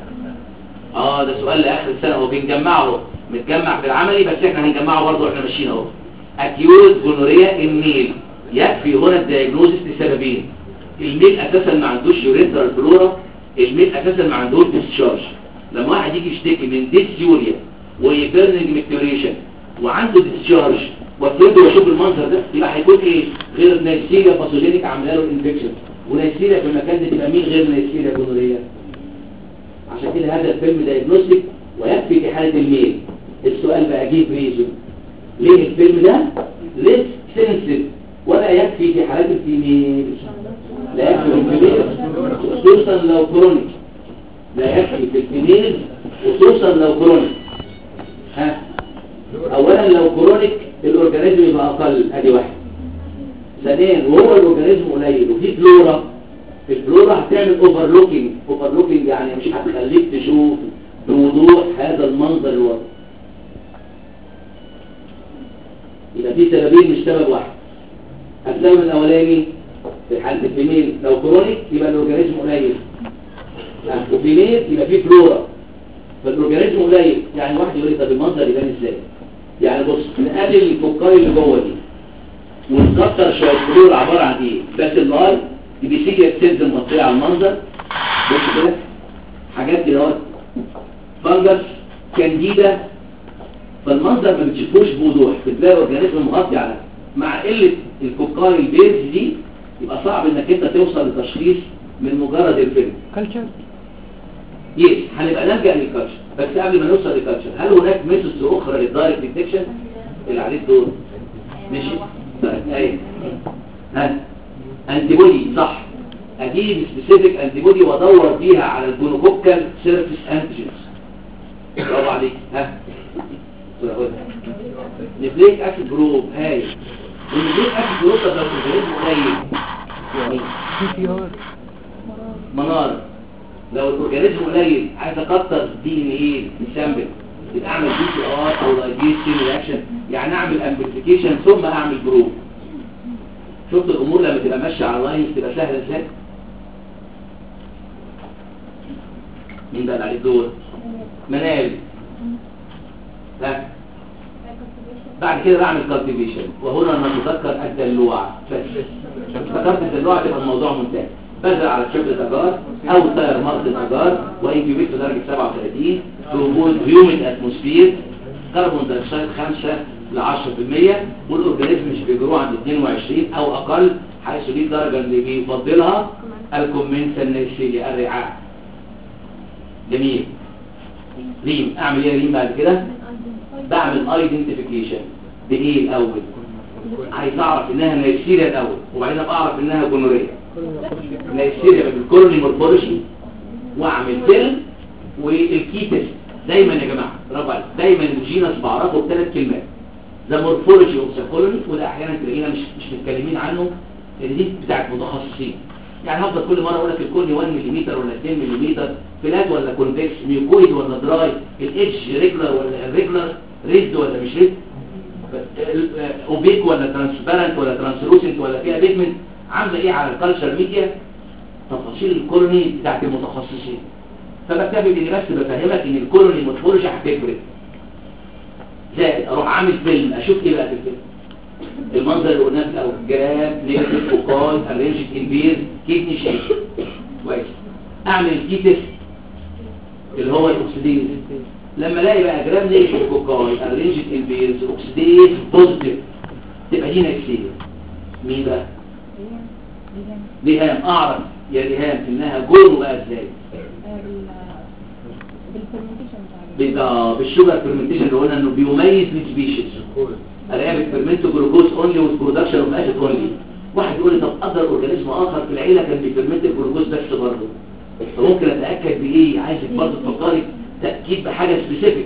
اه ده سؤال لآخر السنة هو بنجمعه متجمع في العملي بس احنا هنجمعه برضه احنا ماشيين اهو acute gonorrhea in male يكفي هنا الدياجنوزيس لسببين الميل اساسا ما عندوش يوريثرال فلورا الميل اساسا ما عندوش ديسشارج لما واحد يجي يشتكي من ديسيوريا ويبرنج ميكتوريشن وعنده ديسشارج وافرده واشوف المنظر ده يبقى هيكون ايه غير نيسيريا باثوجينيك عامله له انفكشن ونيسيريا في المكان ده تبقى مين غير نيسيريا جونوريا عشان كده هذا الفيلم دايجنوستيك ويكفي في حاله الميل السؤال بقى جيب ريزون ليه الفيلم ده ليس سنسيف ولا يكفي في حالات الفيميل لا يكفي في الفيميل خصوصا لو كرونيك لا يكفي في الفيميل خصوصا لو كرونيك ها اولا لو كرونيك الاورجانيزم يبقى اقل ادي واحد ثانيا وهو الاورجانيزم قليل وفي فلورا الفلورا هتعمل اوفرلوكينج اوفرلوكينج يعني مش هتخليك تشوف بوضوح هذا المنظر الوضع يبقى في سببين مش سبب واحد السبب الاولاني في حاله الفيميل لو كرونيك يبقى الاورجانيزم قليل وفي ميل يبقى في فلورا فالاورجانيزم قليل يعني واحد يقول لي طب المنظر يبان ازاي يعني بص نقلل الفكاي اللي جوه دي ونكتر شويه فلور عباره عن ايه بس النار بيسيجي سيلز مغطيه على المنظر بص كده حاجات كده اهوت فانجس كانديدا فالمنظر ما بتشوفوش بوضوح بتلاقي اورجانيزم مغطي على مع قله الفكاي البيز دي يبقى صعب انك انت توصل لتشخيص من مجرد الفيلم كلتشر يس هنبقى نلجأ للكالتشر بس قبل ما نوصل للكالتشر هل هناك ميثودز اخرى للدايركت ديتكشن اللي عليه الدور ماشي طيب ايوه ها انتي بودي صح اجيب سبيسيفيك انتي بودي وادور بيها على الجونوكوكال سيرفيس انتيجنز برافو عليك ها نفليك اكل جروب هاي والنفليك اكل جروب ده لو الاورجانيزم قليل سي سي ار منار لو الاورجانيزم قليل عايز اكتر دي ان ايه سامبل يبقى اعمل دي سي ار او لايجيز تشين رياكشن يعني اعمل امبليفيكيشن ثم اعمل جروب شفت الامور لما تبقى ماشيه على لاينز تبقى سهله ازاي مين بقى اللي عليه الدور منال ها بعد كده بعمل كالتيفيشن وهنا نتذكر الدلوع بس افتكرت الدلوع تبقى الموضوع منتهي بزرع على شبكة أجار أو طير مغز أجار وإنكيوبيت في درجة 37 في وجود هيومن أتموسفير كربون دايوكسيد 5 ل 10% والأورجانيزم مش بيجروه عند 22 أو أقل حيث دي الدرجة اللي بيفضلها الكومنسا النسيلي الرعاع جميل ريم أعمل إيه يا ريم بعد كده؟ بعمل ايدنتيفيكيشن بايه الاول عايز اعرف انها نيسيريا الاول وبعدين ابقى اعرف انها جونوريا نيسيريا بالكورني مورفولوجي واعمل فيلم والكيتس دايما يا جماعه برافو عليك دايما الجينس بعرفه بثلاث كلمات ذا مورفولوجي اوف ذا كولوني وده احيانا تلاقينا مش مش متكلمين عنه اللي دي بتاعت متخصصين يعني هفضل كل مره اقول لك الكورني 1 ملم ولا 2 ملم فلات ولا كونفكس ميوكويد ولا دراي الايدج ريجولار ولا الريجولار ريد ولا مش ريد اوبيك ولا ترانسبيرنت ولا ترانسلوسنت ولا فيها بيجمنت عامله ايه على الكالتشر ميديا تفاصيل الكولوني بتاعت المتخصصين فبكتفي باني بس بفهمك ان الكولوني مورفولوجي هتفرق زائد اروح عامل فيلم اشوف ايه بقى في الفيلم المنظر اللي قلناه في الاول جرام نيجاتيف فوكال ارينجد انبير كيدني شيك كويس اعمل كيتس اللي هو الاكسديز لما الاقي بقى جرام نيجاتيف فوكال ارينجد انبيرز اوكسديز بوزيتيف تبقى دي نكسيه مين بقى ريهام اعرف يا ريهام انها جون بقى ازاي بيبقى بالشوجر فيرمنتيشن اللي قلنا انه بيميز السبيشيز الاقيها بتفرمنت جلوكوز اونلي والبرودكشن اوف اسيد اونلي واحد يقول لي طب قدر اورجانيزم اخر في العيله كان بيفرمنت الجلوكوز بس برضه فممكن اتاكد بايه عايزك برضه تفكري تاكيد بحاجه سبيسيفيك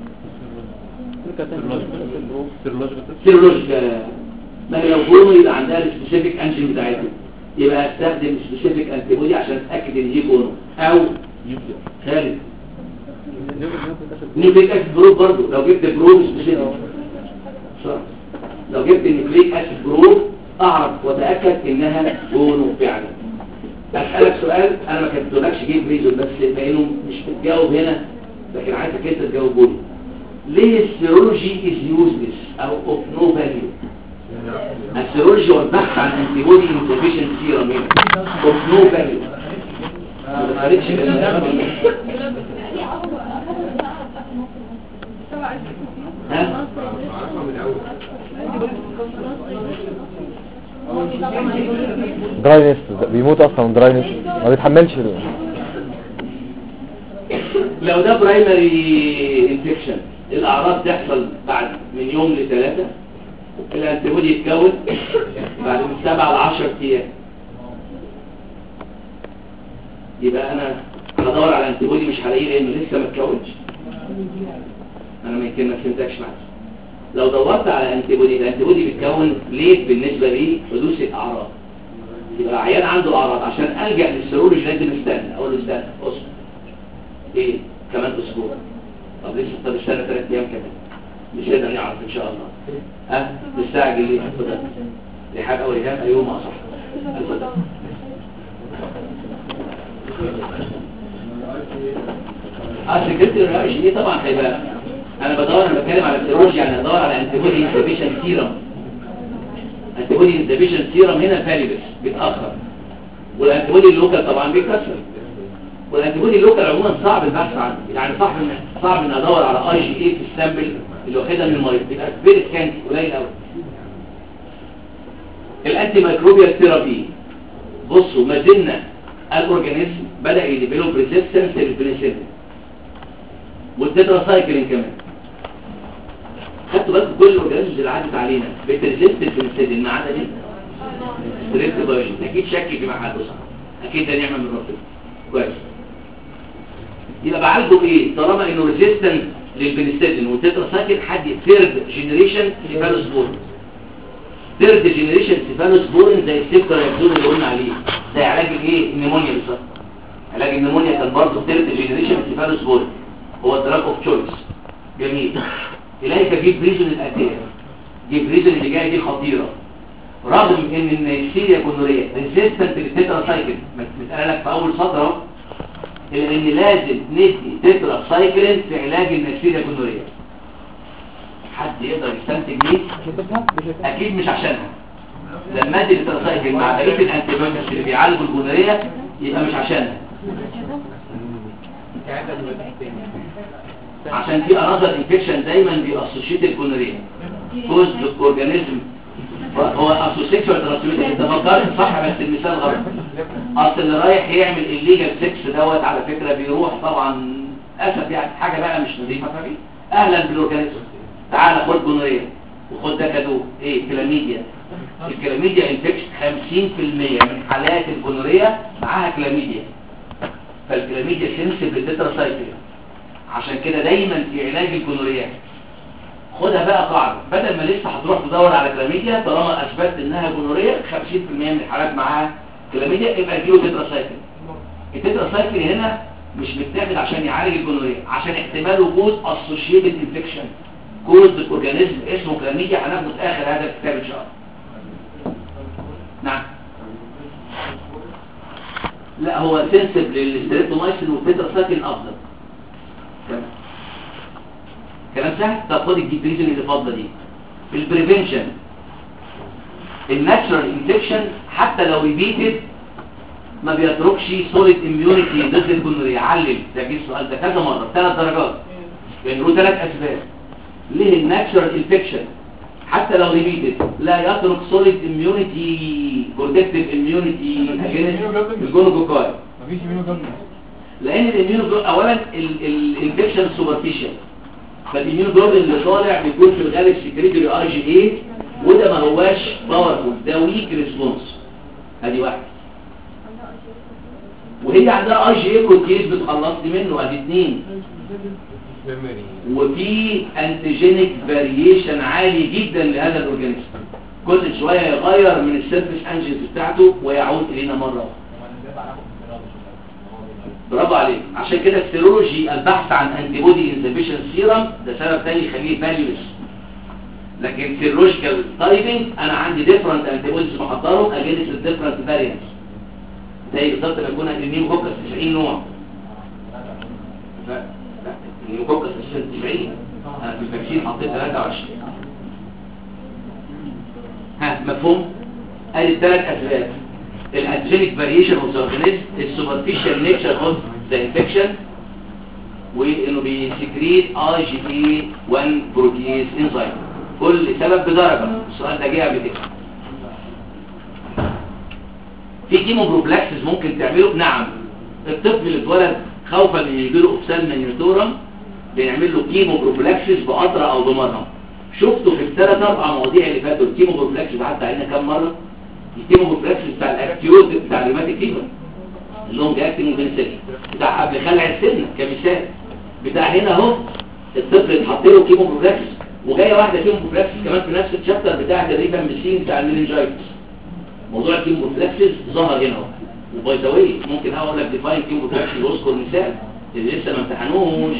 سيرولوجيكال ما هي لو جونو يبقى عندها السبيسيفيك انجين بتاعتها يبقى استخدم سبيسيفيك انتي بودي عشان اتاكد ان دي جونو او ثالث نيوكليك اسيد جروب برضه لو جبت جروب سبيسيفيك صح لو جبت نيوكليك اسيد جروب اعرف واتاكد انها جونو فعلا اسالك سؤال انا ما كتبتلكش جيب ريزون بس لانه مش بتجاوب هنا لكن عايزك انت تجاوبه لي ليه السيرولوجي از يوزلس او اوف نو فاليو السيرولوجي هو البحث عن انتي بودي انتفيشن سيرم اوف نو فاليو ما قالتش ها دراينس بيموت اصلا من دراينس ما بيتحملش ال- لو ده برايمري انفكشن الاعراض تحصل بعد من يوم لثلاثة الانتيبودي يتكون بعد من سبعة ل 10 ايام يبقى انا هدور على انتيبودي مش هلاقيه لانه لسه ما اتكونش انا ما يمكن ما فهمتكش معايا لو دورت على انتيبودي الانتيبودي بيتكون ليه بالنسبه لي حدوث الاعراض يبقى عيان عنده اعراض عشان الجا للسيرولوجي لازم استنى اقول له استنى اصبر ايه كمان اسبوع طب لسه طب استنى ثلاث ايام كمان مش هنقدر نعرف ان شاء الله ها مستعجل ليه اتفضل رحاب او رهاب ايوه ما صح اتفضل اصل كنت الرئيس دي طبعا هيبقى انا بدور انا بتكلم على السيرولوجي يعني بدور على انتيبودي انتبيشن سيرم انتيبودي انتبيشن سيرم هنا فاليبس بيتاخر والانتيبودي اللوكال طبعا بيتكسر والانتيبودي اللوكال عموما صعب البحث عنه يعني صعب ان صعب ان ادور على اي جي اي في السامبل اللي واخدها من المريض بيبقى فيري سكانت قليل قوي الانتي مايكروبيال ثيرابي بصوا ما زلنا الاورجانيزم بدا يديفلوب ريزيستنس للبنسلين والتتراسايكلين كمان خدتوا بالكم كل الاورجانيزمز اللي عدت علينا بتريزيست البنسلين ما عدا دي ستريبت بايوجين اكيد شك في محله صح اكيد ده نعمه من ربنا كويس يبقى بعالجه بايه طالما انه ريزيستنت للبنسلين والتتراسايكلين حد ثيرد جنريشن سيفالوسبورين ثيرد جنريشن سيفالوسبورين زي السيبترايكزون اللي قلنا عليه زي علاج الايه النيمونيا بالظبط علاج النيمونيا كان برضه ثيرد جنريشن سيفالوسبورين هو الدراج اوف تشويس جميل تلاقي جيب ريزون الاتيه جيب ريزون اللي جايه دي خطيره رغم ان النيسيريا كونوريا ريزيستنت للتتراسايكل متقال لك في اول سطر اهو إلا ان لازم ندي تترا سايكلين في علاج النكسيريا جونوريا حد يقدر يستنتج ليه اكيد مش عشانها لما ادي تترا سايكلين مع بقيه الانتيبيوتكس اللي بيعالجوا الجونوريا يبقى مش عشانها عشان في انذر انفكشن دايما بيأسوشيت الجونوريا كوز اورجانيزم هو اسوشيت ولا ترانسميت انت فكرت صح بس المثال غلط اصل اللي رايح يعمل الليجال سكس دوت على فكره بيروح طبعا اسف يعني حاجه بقى مش نظيفه فبي اهلا بالاورجانيزم تعال خد جونوريا وخد ده كادو ايه كلاميديا الكلاميديا انفكشن 50% من حالات الجونوريا معاها كلاميديا فالكلاميديا سنسيف للتتراسايكل عشان كده دايما في علاج الجونوريا خدها بقى قاعده بدل ما لسه هتروح تدور على كلاميديا طالما اثبتت انها جونوريا 50% من الحالات معاها كلاميديا يبقى اديله تتراسايكل التتراسايكل هنا مش بتعمل عشان يعالج الجونوريا عشان احتمال وجود اسوشيتد انفكشن كود اورجانيزم اسمه كلاميديا هناخده في اخر هذا الكتاب ان شاء الله نعم لا هو سنسيف للستريبتومايسين والتتراسايكل افضل كلام كلام سهل طب خد الجبريزن اللي فاضله دي البريفنشن الناتشرال انفكشن حتى لو ريبيتد ما بيتركش سوليد اميونيتي ضد الجونوريا علل ده جه السؤال ده كذا مره ثلاث درجات لان له ثلاث اسباب ليه الناتشرال انفكشن حتى لو ريبيتد لا يترك سوليد اميونيتي بروتكتيف اميونيتي اجينست الجونوكوكاي مفيش منه جنب لان الاميونوجلوبين اولا الانفكشن سوبرفيشال فالاميونوجلوبين اللي طالع بيكون في الغالب سكريتوري اي جي اي وده ما هواش باورفول ده ويك ريسبونس ادي واحد وهي عندها اي جي اي كوتيز بتخلصني منه ادي اثنين وفي انتيجينيك فاريشن عالي جدا لهذا الاورجانيزم كل شويه يغير من السيرفيس انجنز بتاعته ويعود الينا مره واحده برافو عليك عشان كده السيرولوجي البحث عن انتي بودي انزبيشن سيرم ده سبب تاني يخليه فاليوس لكن سيرولوجيكال تايبنج انا عندي ديفرنت انتي بوديز بحضرهم اجينست الديفرنت فاريانتس زي بالظبط لما يكون النيوكوكس 90 نوع لا لا النيوكوكس 90 انا في الفاكسين حطيت 23 ها مفهوم ادي الثلاث اسباب الانتيجينيك فاريشن اوف ذا اورجانيزم السوبرفيشال نيتشر اوف ذا انفكشن وانه بيسكريت اي جي تي 1 بروتيز انزيم كل سبب بدرجه السؤال ده جه قبل كده في كيموبروبلاكسس ممكن تعمله نعم الطفل اللي اتولد خوفا من يجيله اوبسال مانيوتورم بنعمل له كيموبروبلاكسس بقطره او بمرهم شفته في الثلاث اربع مواضيع اللي فاتوا الكيموبروبلاكسس عدى علينا كام مره الكيموبروفلاكس بتاع الاكتيوت بتاع الروماتيك فيبر اللونج اكتنج بنسلين بتاع قبل خلع السن كمثال بتاع هنا اهو الطفل اتحط له كيموبروفلاكس وجايه واحده كيموبروفلاكس كمان في نفس الشابتر بتاع الريفامبسين بتاع المينينجايتس موضوع الكيموبروفلاكس ظهر هنا اهو وباي ذا واي ممكن اقول لك ديفاين كيموبروفلاكس واذكر مثال اللي لسه ما امتحنوش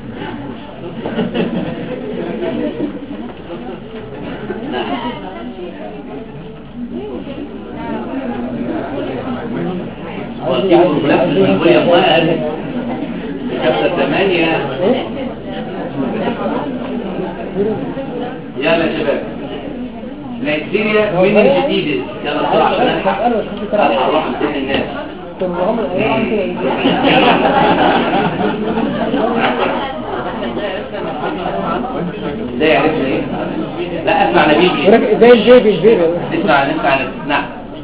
والكيموبروفلاكس ويليام وائل شابتر 8 يلا يا شباب نيجيريا من الجديد يلا بسرعه عشان الحق الحق اروح امتحن الناس ده يعرفنا ايه لا اسمع نبيل بيه. زي البيبي البيبي اسمع نسمع نعم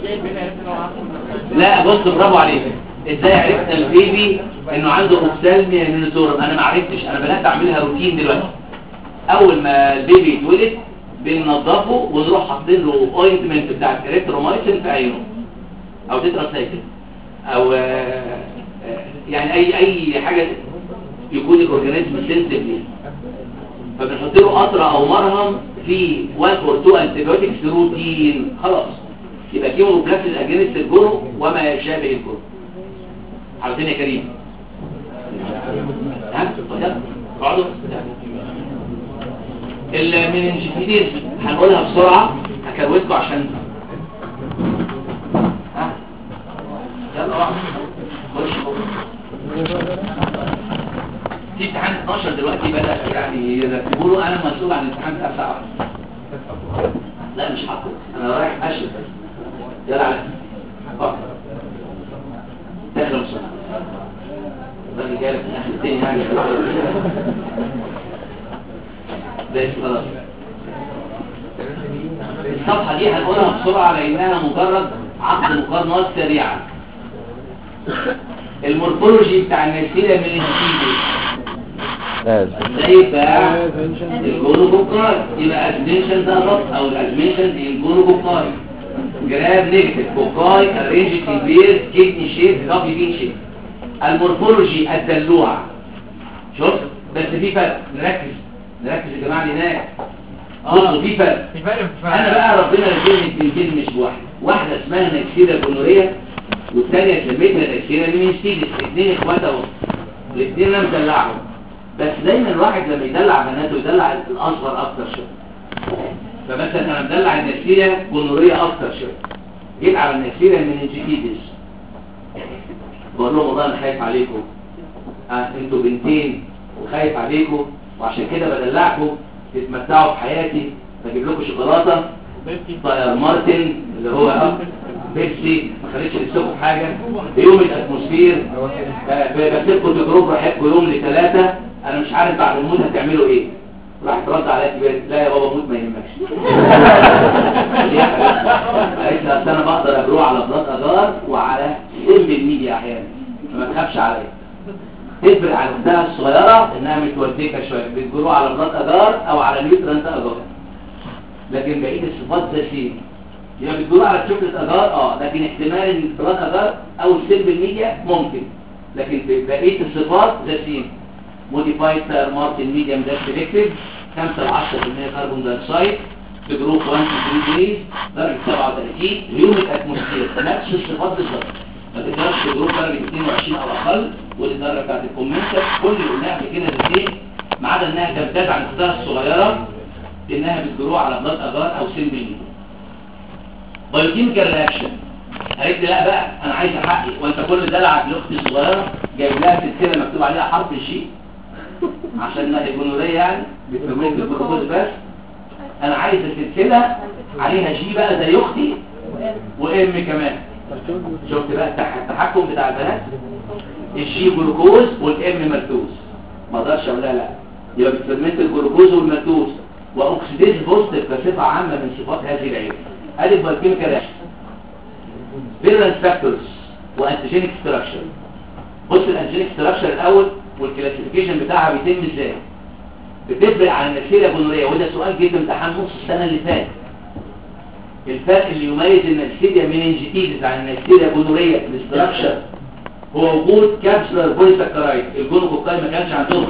لا بص برافو عليك ازاي عرفنا البيبي انه عنده اوبسالميا مينوتورم انا ما عرفتش انا بدات اعملها روتين دلوقتي اول ما البيبي يتولد بننضفه ونروح حاطين له اوينتمنت بتاع الاريثرومايسين في عينه او تتراسايكل او آه، آه، يعني اي اي حاجه يكون الاورجانيزم سنسيتيف ليها فبنحط له قطره او مرهم في 1 اور 2 انتيبيوتكس روتين خلاص يبقى كيموبلاكس اجينست الجرو وما يشابه الجرو عارفين يا كريم ها طيب اقعدوا المننجيتيز هنقولها بسرعه هكروتكم عشان ها يلا اقعد خش في امتحان 12 دلوقتي بدأ يعني يرتبوا له انا مسؤول عن الامتحان بتاع الساعه واحدة. لا مش حاطط انا رايح اشرب بس يلا على فقط داخل مصنع الراجل جاي لك من اخر الدنيا يعني بس خلاص الصفحة دي هنقولها بسرعة لأنها مجرد عقد مقارنات سريعة المورفولوجي بتاع النسيلة من النسيلة لازم زي بتاع الجلوكوكاي يبقى ادمنشن ده ضغط او الادمنشن دي الجلوكوكاي جراب نيجاتيف كوكاي ارينج كبير كيدني شيب كافي بين شيب المورفولوجي الدلوعة شفت بس في فرق نركز نركز يا جماعه اللي هناك بصوا في فرق في فرق في انا بقى ربنا رزقني بنتين مش بواحد واحده اسمها نكسيرا جونوريا والثانيه سميتها نكسيرا مينستيدس الاثنين اخوات اهو الاثنين انا مدلعهم بس دايما الواحد لما يدلع بناته يدلع الاصغر اكتر شويه فمثلا انا مدلع النكسيرا جونوريا اكتر شويه جيت على النكسيرا مينستيدس بقول لهم والله انا خايف عليكم آه انتوا بنتين وخايف عليكم وعشان كده بدلعكم تتمتعوا بحياتي بجيب لكم شوكولاته طير مارتن اللي هو اه بيبسي ما خليتش نفسكم في حاجه بيوم الاتموسفير آه، بسيبكم تجربوا براحتكم يوم لثلاثه انا مش عارف بعد الموت هتعملوا ايه راح ترد عليا كبير لا يا بابا موت ما يهمكش ليه يا حبيبي؟ قالت لي اصل انا بقدر ابروح على بلاد اجار وعلى سلب الميديا احيانا فما تخافش عليا تفرق عن اختها الصغيره انها متودكه شويه بتجروها على بلاد اجار او على نيوترنت اجار لكن بقيه الصفات زي سين يبقى بتدور على شوكلة اجار اه لكن احتمال ان بلاد اجار او السلب الميديا ممكن لكن في بقيه الصفات زي سين موديفايد تاير مارتن ميديم ده سيلكتيف 5 ل 10% كربون دايوكسيد في جروب 1 to 3 days درجه 37 هيوميد اتموسفير نفس الصفات بالظبط ما تقدرش في جروب درجه 22 او اقل ودي الدرجه بتاعت الكومنتر كل اللي قلناها قبل كده الاثنين ما عدا انها تمتاز عن اختها الصغيره انها بتجروها على بلاد اجار او سيل ميديم بايوكيميكال رياكشن قالت لي لا بقى انا عايز احقق وانت كل دلعك لاختي الصغيره جايب لها سلسله مكتوب عليها حرف الشي عشان انها الجنوريه يعني بتفهمني الجلوكوز بس انا عايز السلسله عليها جي بقى زي اختي وام كمان شفت بقى التح- التحكم بتاع البنات الجي جلوكوز والام مالتوز ما اقدرش اقول لها لا يبقى بتفرمنت الجلوكوز والمالتوز واكسيديز بوزيتيف كصفه عامه من صفات هذه العيله ادي بايوكيميكال رياكشن فيرنس فاكتورز وانتيجينيك ستراكشر بص الانتيجينيك ستراكشر الاول والكلاسيفيكيشن بتاعها بيتم ازاي بتفرق عن النسيله الجنوريه وده سؤال جه في امتحان نص السنه اللي فاتت الفرق اللي يميز النسيليا مننجيتيدس عن النسيليا الجنوريه في الاستراكشر هو وجود كابسولار بوليساكرايد الجونوكوكاي ما كانش عندهم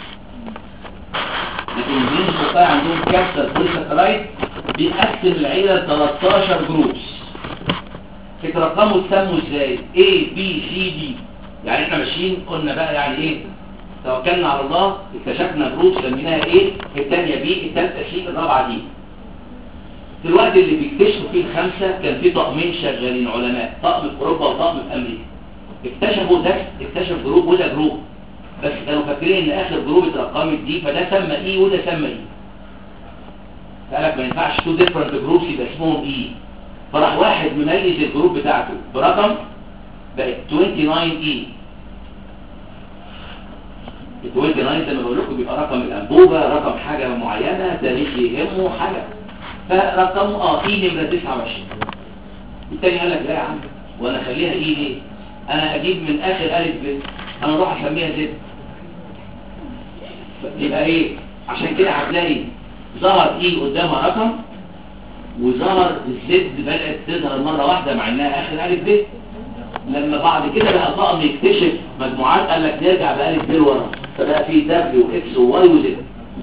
لكن الجونوكوكاي عندهم كابسولار بوليساكرايد بيقسم العيله ل 13 جروبس تترقموا تسموا ازاي A B C D يعني احنا ماشيين قلنا بقى يعني ايه توكلنا على الله اكتشفنا جروب سميناها ايه الثانيه بي الثالثه سي الرابعه دي في الوقت اللي بيكتشفوا فيه الخمسه كان في طقمين شغالين علماء طقم في اوروبا وطقم في امريكا اكتشفوا ده اكتشف جروب وده جروب بس كانوا فاكرين ان اخر جروب اترقمت دي فده سمى ايه وده سمى ايه فقالك ما ينفعش تو ديفرنت جروبس يبقى اسمهم ايه فراح واحد مميز الجروب بتاعته برقم بقت 29 اي ال 29 زي ما بقول لكم بيبقى رقم الانبوبه رقم حاجه معينه تاريخ يهمه حاجه فرقمه اه اي نمره 29 التاني قال لك لا يا عم وانا اخليها اي ليه انا اجيب من اخر الف ب انا اروح اسميها زد يبقى ايه عشان كده هتلاقي ظهر اي قدامها رقم وظهر الزد بدأت تظهر مرة واحدة مع انها اخر الف ب لما بعد كده بقى طقم يكتشف مجموعات قال لك نرجع بألف ب ورا فبقى في دبليو واكس وواي وزد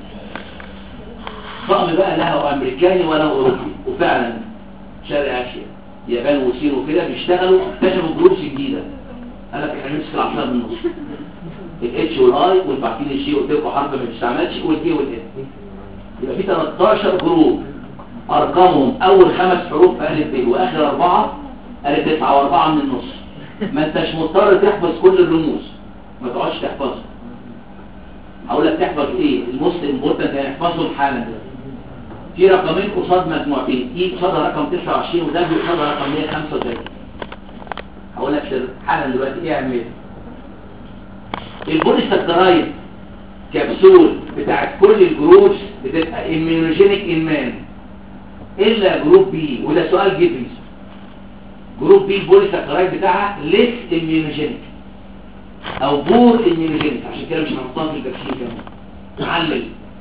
طقم بقى لا امريكاني ولا اوروبي وفعلا شرق اسيا يابان والصين وكده بيشتغلوا اكتشفوا جروبس جديده قال لك احنا نمسك العصايه من النص الاتش والاي وانتوا عارفين الشي قلت لكم حرف ما بيستعملش والكي والان يبقى في 13 جروب ارقامهم اول خمس حروف في الف ب واخر اربعه الف تسعه واربعه من النص ما انتش مضطر تحفظ كل الرموز ما تقعدش تحفظه هقول لك تحفظ ايه الموست امبورتنت هنحفظهم حالا دلوقتي في رقمين قصاد مجموعتين اي قصادها رقم 29 وده قصادها رقم 135 هقول لك سر حالا دلوقتي ايه اعمل البوليساكرايد كبسول بتاعت كل الجروبس بتبقى immunogenic in man الا جروب بي وده سؤال جيفري جروب بي البوليساكرايد بتاعها ليس immunogenic او بور immunogenic عشان كده مش هنحطها في التفسير كمان علل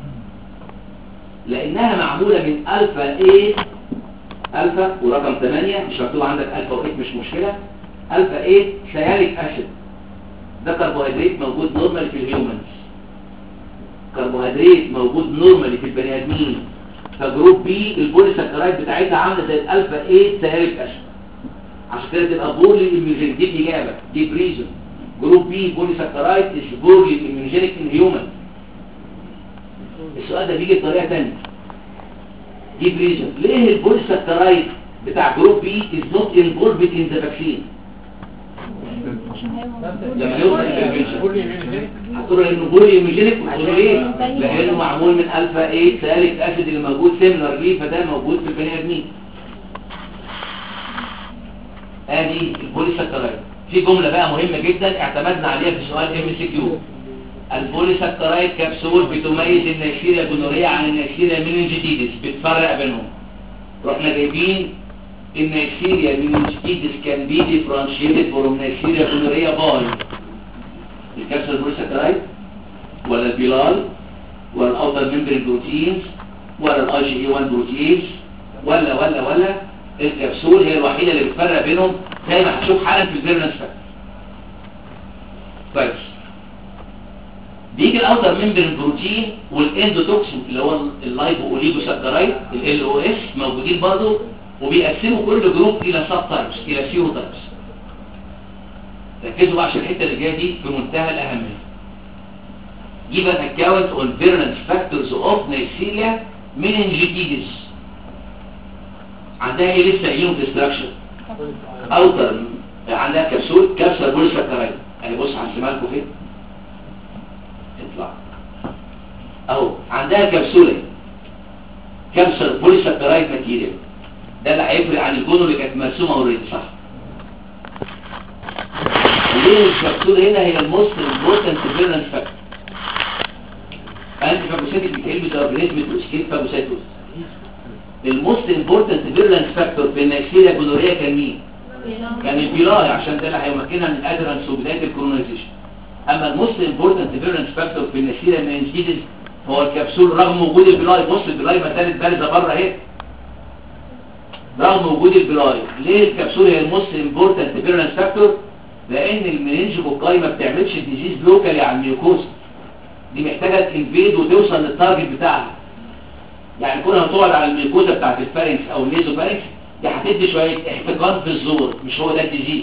لانها معمولة من الفا A الفا ورقم 8 مش مكتوب عندك الفا و مش مشكلة الفا A سياليك اسيد ده كربوهيدرات موجود نورمال في الهيومنز كربوهيدرات موجود نورمالي في البني ادمين فجروب بي البوليساكرايد بتاعتها عامله زي الالفا A سياليك اسيد عشان كده تبقى بورلي immunogenic دي الاجابه دي بريزون جروب بي بوليساكرايد is بورلي immunogenic in human السؤال ده بيجي بطريقه ثانيه دي بريزون ليه البوليساكرايد بتاع جروب بي is not involved in the vaccine لما يوصل الانفكشن هتقول انه بولي ايميجينيك وهتقول ليه لانه معمول من الفا 8 سالك اسيد اللي موجود سيميلر ليه فده موجود في البني ادمين ادي البوليساكرايد في جمله بقى مهمه جدا اعتمدنا عليها في سؤال ام سي كيو البوليساكرايد كبسول بتميز النيشيريا جونوريا عن النيشيريا مينينجيتيدس بتفرق بينهم رحنا جايبين النيشيريا مينينجيتيدس كان بي ديفرنشيتد فروم نيشيريا جونوريا باي الكبسول البوليساكرايد ولا البيلال ولا الاوتر ممبرين بروتينز ولا الاي جي اي 1 بروتينز ولا ولا ولا الكبسول هي الوحيده اللي بتفرق بينهم زي ما هتشوف حالا في الفيرنس فاكتور كويس بيجي الاوتر ممبرين بروتين والاندوتوكسين اللي هو اللايبو اوليجوساكرايد ال او اس موجودين برضه وبيقسموا كل جروب الى سب تايبس الى سيرو تايبس ركزوا بقى عشان الحته اللي جايه دي في منتهى الاهميه give an account on virulence factors of Neisseria meningitis عندها ايه لسه ايون ديستراكشن اوتر عندها كبسول كبسه بوليساكرايد انا بص هرسمها لكم فين اطلع اهو عندها كبسوله كبسه بوليساكرايد ماتيريال ده اللي هيفرق عن الجون اللي كانت مرسومه اوريدي صح ليه الكبسول هنا هي الموست امبورتنت فيرنس فاكتور انت فاجوسيتك بتقلب الاورجانيزم وسكيت فاجوسيتوس الموست امبورتنت فيرنس فاكتور في النيكسيريا جونوريا كان مين كان البيلاي عشان ده اللي هيمكنها من الادرنس وبدايه الكرونايزيشن اما الموست امبورتنت فيرنس فاكتور في النيكسيريا مينجيتس هو الكبسول رغم وجود البيلاي بص البيلاي ما زالت بارزه بره اهي رغم وجود البيلاي ليه الكبسول هي الموست امبورتنت فيرنس فاكتور لان المننجوكوكاي ما بتعملش ديزيز لوكالي على الميوكوز دي محتاجه تنفيد وتوصل للتارجت بتاعها يعني كونها تقعد على الميوكوزا بتاعت الفارنكس او النيزوفارنكس دي هتدي شويه احتقان في الزور مش هو ده الديزيز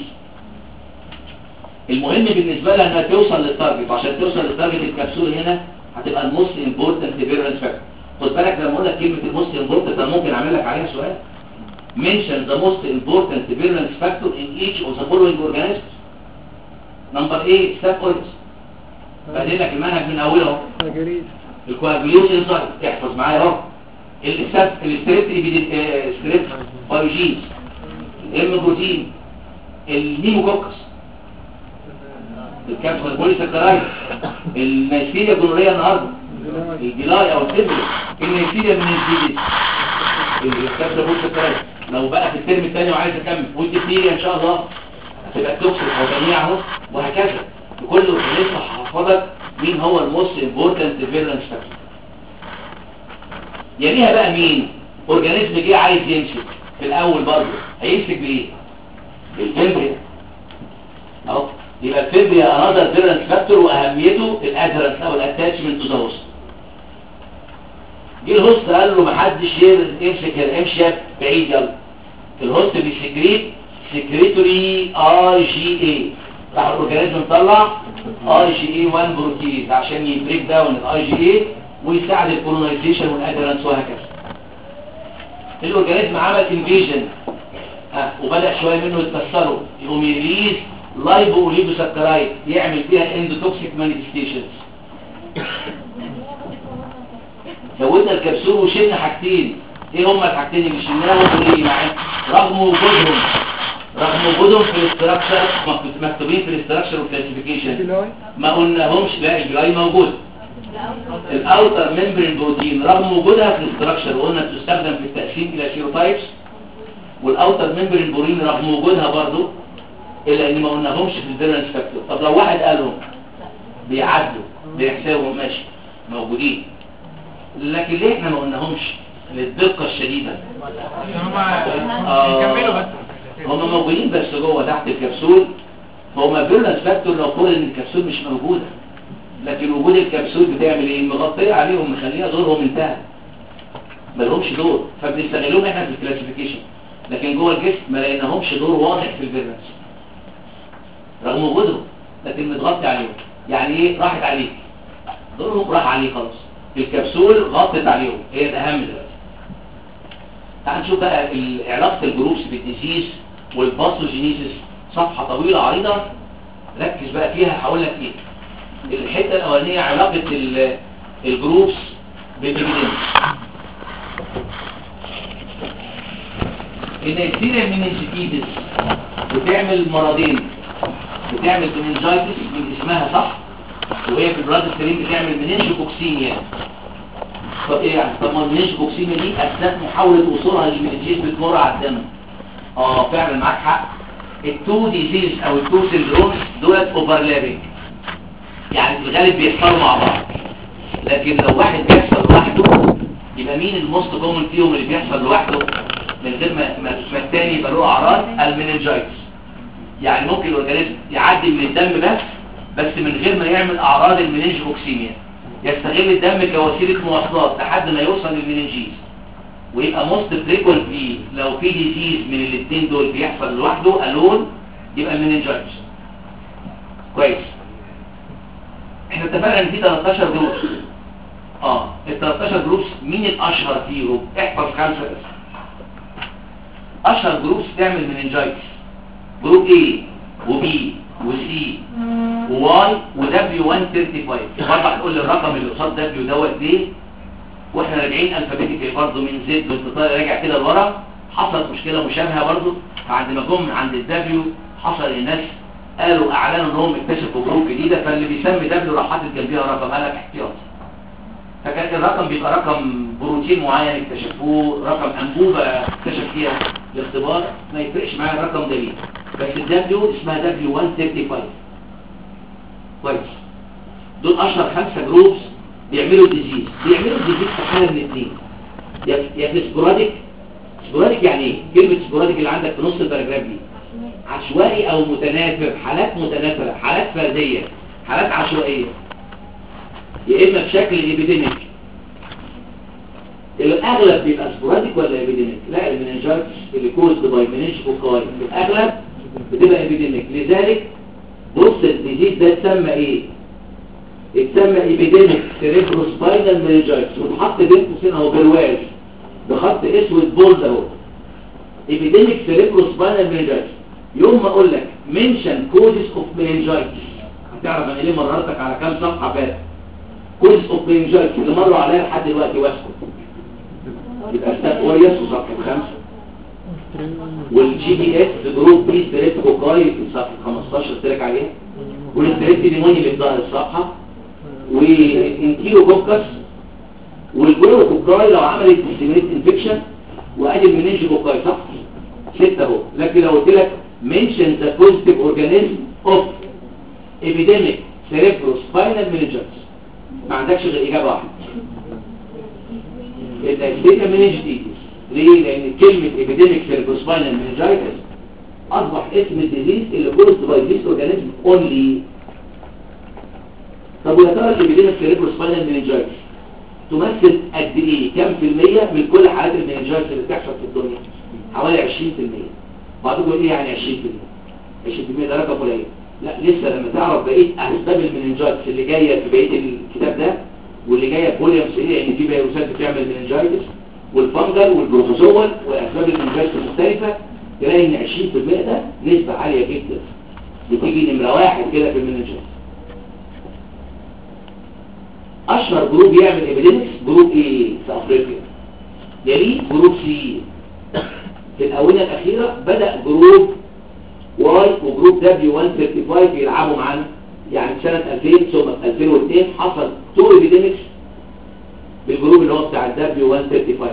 المهم بالنسبه لها انها توصل للتارجت وعشان توصل للتارجت الكبسول هنا هتبقى الموست امبورتنت فيرنس فاكتور خد بالك لما اقول لك كلمه الموست امبورتنت انا ممكن اعمل لك عليها سؤال mention the most important virulence factor in each of the following organisms نمبر ايه ستاب اوريس بعدين لك المنهج من اوله اهو الكواجوليوس انزايم تحفظ معايا اهو الستاب الستريبت ستريبت بايوجينز الام بروتين النيموكوكس الكابسول بوليساكرايد النيسيريا جونوريا النهارده الجلاي او السيبل النيسيريا من الجيدس الكابسول بوليساكرايد لو بقى في الترم الثاني وعايز اكمل والديفتيريا ان شاء الله هتبقى توكسيك وجميع اهو وهكذا كله بنشرح هحفظك مين هو الموست امبورتنت فيرنس فاكتور يليها بقى مين اورجانيزم جه عايز يمسك في الاول برضه هيمسك بايه الفيمبريا اهو يبقى الفيمبريا انذر فيرنس فاكتور واهميته الادهرنس او الاتاتشمنت تو ذا هوست جه الهوست قال له محدش يمسك امشي بعيد يلا الهوست بيسكريت سكريتوري اي جي اي راح الاورجانيزم مطلع اي جي اي 1 بروتين عشان يبريك داون الاي جي اي ويساعد الكولونايزيشن والادرنس وهكذا الاورجانيزم عمل انفيجن ها وبدا شويه منه يتكسروا يقوم يريليز لايبو اوليجوساكرايد يعمل فيها اندوتوكسيك مانيفستيشنز زودنا الكبسول وشلنا حاجتين ايه هما الحاجتين اللي شلناهم وليه معاك رغم وجودهم رغم وجودهم في الاستراكشر مكتوب- مكتوبين في الاستراكشر والكلاسيفيكيشن ما قلناهمش لا الجلاي موجود الاوتر ممبرين بروتين رغم وجودها في الاستراكشر وقلنا تستخدم في التقسيم الى سيروتايبس والاوتر ممبرين بروتين رغم وجودها برضو الا ان ما قلناهمش في الفيرنس فاكتور طب لو واحد قالهم بيعدوا بيحسبهم ماشي موجودين لكن ليه احنا ما قلناهمش للدقه الشديده هما يكملوا بس هم موجودين بس جوه تحت الكبسول فهم فيرنس فاكتور لو قول ان الكبسول مش موجوده لكن وجود الكبسول بتعمل ايه مغطيه عليهم مخليها دورهم انتهى ما لهمش دور فبنستغلهم احنا في الكلاسيفيكيشن لكن جوه الجسم ما لقيناهمش دور واضح في الفيرنس رغم وجودهم لكن متغطي عليهم يعني ايه راحت عليك دورهم راح عليه خلاص الكبسول غطت عليهم هي الاهم دلوقتي تعال نشوف بقى ال- علاقة الجروبس بالديزيز والباثوجينيسيس صفحة طويلة عريضة ركز بقى فيها هقول لك ايه الحتة الأولانية علاقة ال- الجروبس بالإبيديميك إن السيريا مننجيتيدس بتعمل مرضين بتعمل مننجايتس من اسمها صح وهي في البلاد ستريم بتعمل مننجوكوكسيميا طب ايه يعني طب ما المننجوكوكسيميا دي اثناء محاولة وصولها للمننجيز بتمر على الدم اه فعلا معاك حق التو ديزيز او التو سيندرومز دولت اوفرلابنج يعني في الغالب بيحصلوا مع بعض لكن لو واحد بيحصل لوحده يبقى مين الموست كومن فيهم اللي بيحصل لوحده من غير ما ما ما التاني يبقى له اعراض المننجايتس يعني ممكن الاورجانيزم يعدي من الدم بس بس من غير ما يعمل اعراض المننجوكسيميا يستغل الدم كوسيله مواصلات لحد ما يوصل للمننجيز ويبقى موست فريكونتلي لو في ديزيز من الاثنين دول بيحصل لوحده الون يبقى المننجايتس كويس احنا اتفقنا ان في 13 جروب اه ال 13 جروبس مين الاشهر فيهم احفظ خمسه بس اشهر جروبس تعمل مننجايتس جروب A وB وC وY وW 135 برضه هنقول الرقم اللي قصاد W دوت ليه واحنا راجعين الفابيتيكال برضه من زد وانتطال راجع كده لورا حصلت مشكله مشابهه برضه فعند ما جم عند الدبليو حصل الناس قالوا اعلنوا انهم اكتشفوا جروب جديده فاللي بيسمي دبليو راح حاطط جنبيها رقم قال لك احتياطي فكان الرقم بيبقى رقم بروتين معين اكتشفوه رقم انبوبه اكتشف فيها الاختبار ما يفرقش معايا الرقم ده ليه بس الدبليو اسمها دبليو 135 كويس دول اشهر خمسه جروبس بيعملوا ديزيز بيعملوا ديزيز في حاله من اثنين يا يا في سبوراديك سبوراديك يعني ايه كلمه سبوراديك اللي عندك في نص الباراجراف دي عشوائي او متناثر حالات متناثره حالات فرديه حالات عشوائيه يا اما بشكل ايبيديميك الاغلب بيبقى سبوراديك ولا ايبيديميك لا المننجايتس اللي كوزد باي مننجوكوكاي في الاغلب بتبقى ايبيديميك لذلك بص الديزيز ده اتسمى ايه اتسمى ايبيديميك سيريبروسباينال مننجايتس واتحط بين قوسين اهو برواز بخط اسود بولد اهو ايبيديميك سيريبروسباينال مننجايتس يوم ما اقول لك منشن كوزز اوف مننجايتس هتعرف انا ليه مررتك على كام صفحه فاتت كوزز اوف مننجايتس اللي مروا عليها لحد دلوقتي واسكت يبقى ستاب كويس وصفحه خمسه والجي بي اس جروب بي ستريت كوكاي في صفحه 15 قلت لك عليها والستريت ديموني اللي في ظهر الصفحه والانتيرو كوكس والجلو كوكاي لو عملت ديسيمينيت انفكشن وادي المنينج كوكاي صح ستة اهو لكن لو قلت لك mention the positive organism of epidemic cerebrospinal meningitis ما عندكش غير اجابه واحده الاسبيريا meningitis ليه لان كلمه epidemic cerebrospinal meningitis اصبح اسم الديزيز اللي caused by this organism only طب ويا ترى الابيديميك cerebrospinal meningitis تمثل قد ايه كم في المية من كل حالات المننجايتس اللي بتحصل في الدنيا حوالي 20% بعضهم يقول ايه يعني 20% 20% ده رقم قليل لا لسه لما تعرف بقيه اسباب المننجايتس اللي جايه في بقيه الكتاب ده واللي جايه بوليوم سي لان في فيروسات بتعمل مننجايتس والفنجل والبروتوزوال واسباب المننجايتس المختلفه تلاقي ان 20% ده نسبه عاليه جدا بتيجي نمرة واحد كده في المنجر اشهر جروب يعمل ابيديمكس جروب ايه في افريقيا يليه جروب سي في الاونه الاخيره بدا جروب واي وجروب دبليو 135 يلعبوا معانا يعني سنه 2000 ثم في 2002 حصل تو ابيديمكس بالجروب اللي هو بتاع الدبليو 135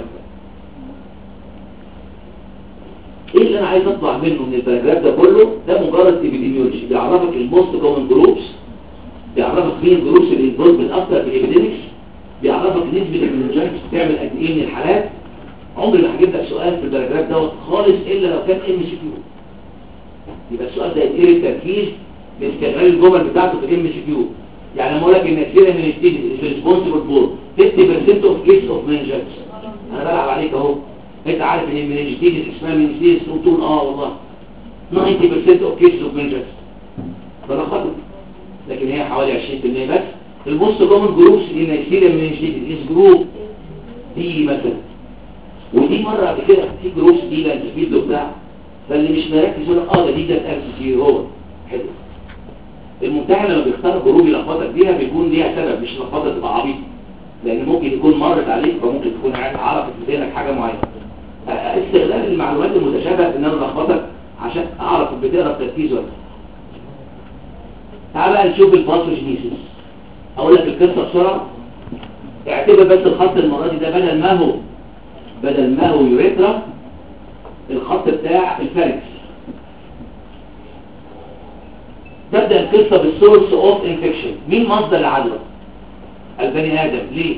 ايه اللي انا عايز اطلع منه من الباراجراف ده كله ده مجرد ابيديميولوجي بيعرفك الموست كومن جروبس بيعرفك مين الجروبس اللي انفولد اكتر في الابيديمكس بيعرفك نسبه المنجايتس بتعمل قد ايه من الحالات عمري ما هجيب لك سؤال في الباراجراف دوت خالص الا لو كان ام سي كيو يبقى السؤال ده يتقري التركيز باستغلال الجمل بتاعته في الام سي كيو يعني لما اقول لك ان كثير من الستيجز ريسبونسبل فور 50% اوف كيس اوف منجايتس انا بلعب عليك اهو انت عارف ان المنجيتيز اسمها منجيتيز تقول اه والله 90% اوف كيس اوف منجايتس فده خطر لكن هي حوالي 20% بس الموست كومن جروبس ان يصير منجيتيز از جروب دي مثلا ودي مره قبل كده في جروبس دي لانسفيد وبتاع فاللي مش مركز يقول لك اه ده دي ده الاساسي هو حلو الممتحن لما بيختار جروب يلخبطك بيها بيكون ليها سبب مش لخبطه تبقى عبيط لان ممكن يكون مرت عليك فممكن تكون عرفت في ذهنك حاجه معينه استغلال المعلومات المتشابهه ان انا الخبطك عشان اعرف بتقرا بتركيز ولا تعال بقى نشوف الباثوجينيسيس اقول لك القصه بسرعه اعتبر بس الخط المره دي ده بدل ما هو بدل ما هو يوريترا الخط بتاع الفاركس تبدا القصه بالسورس اوف انفكشن مين مصدر العدوى البني ادم ليه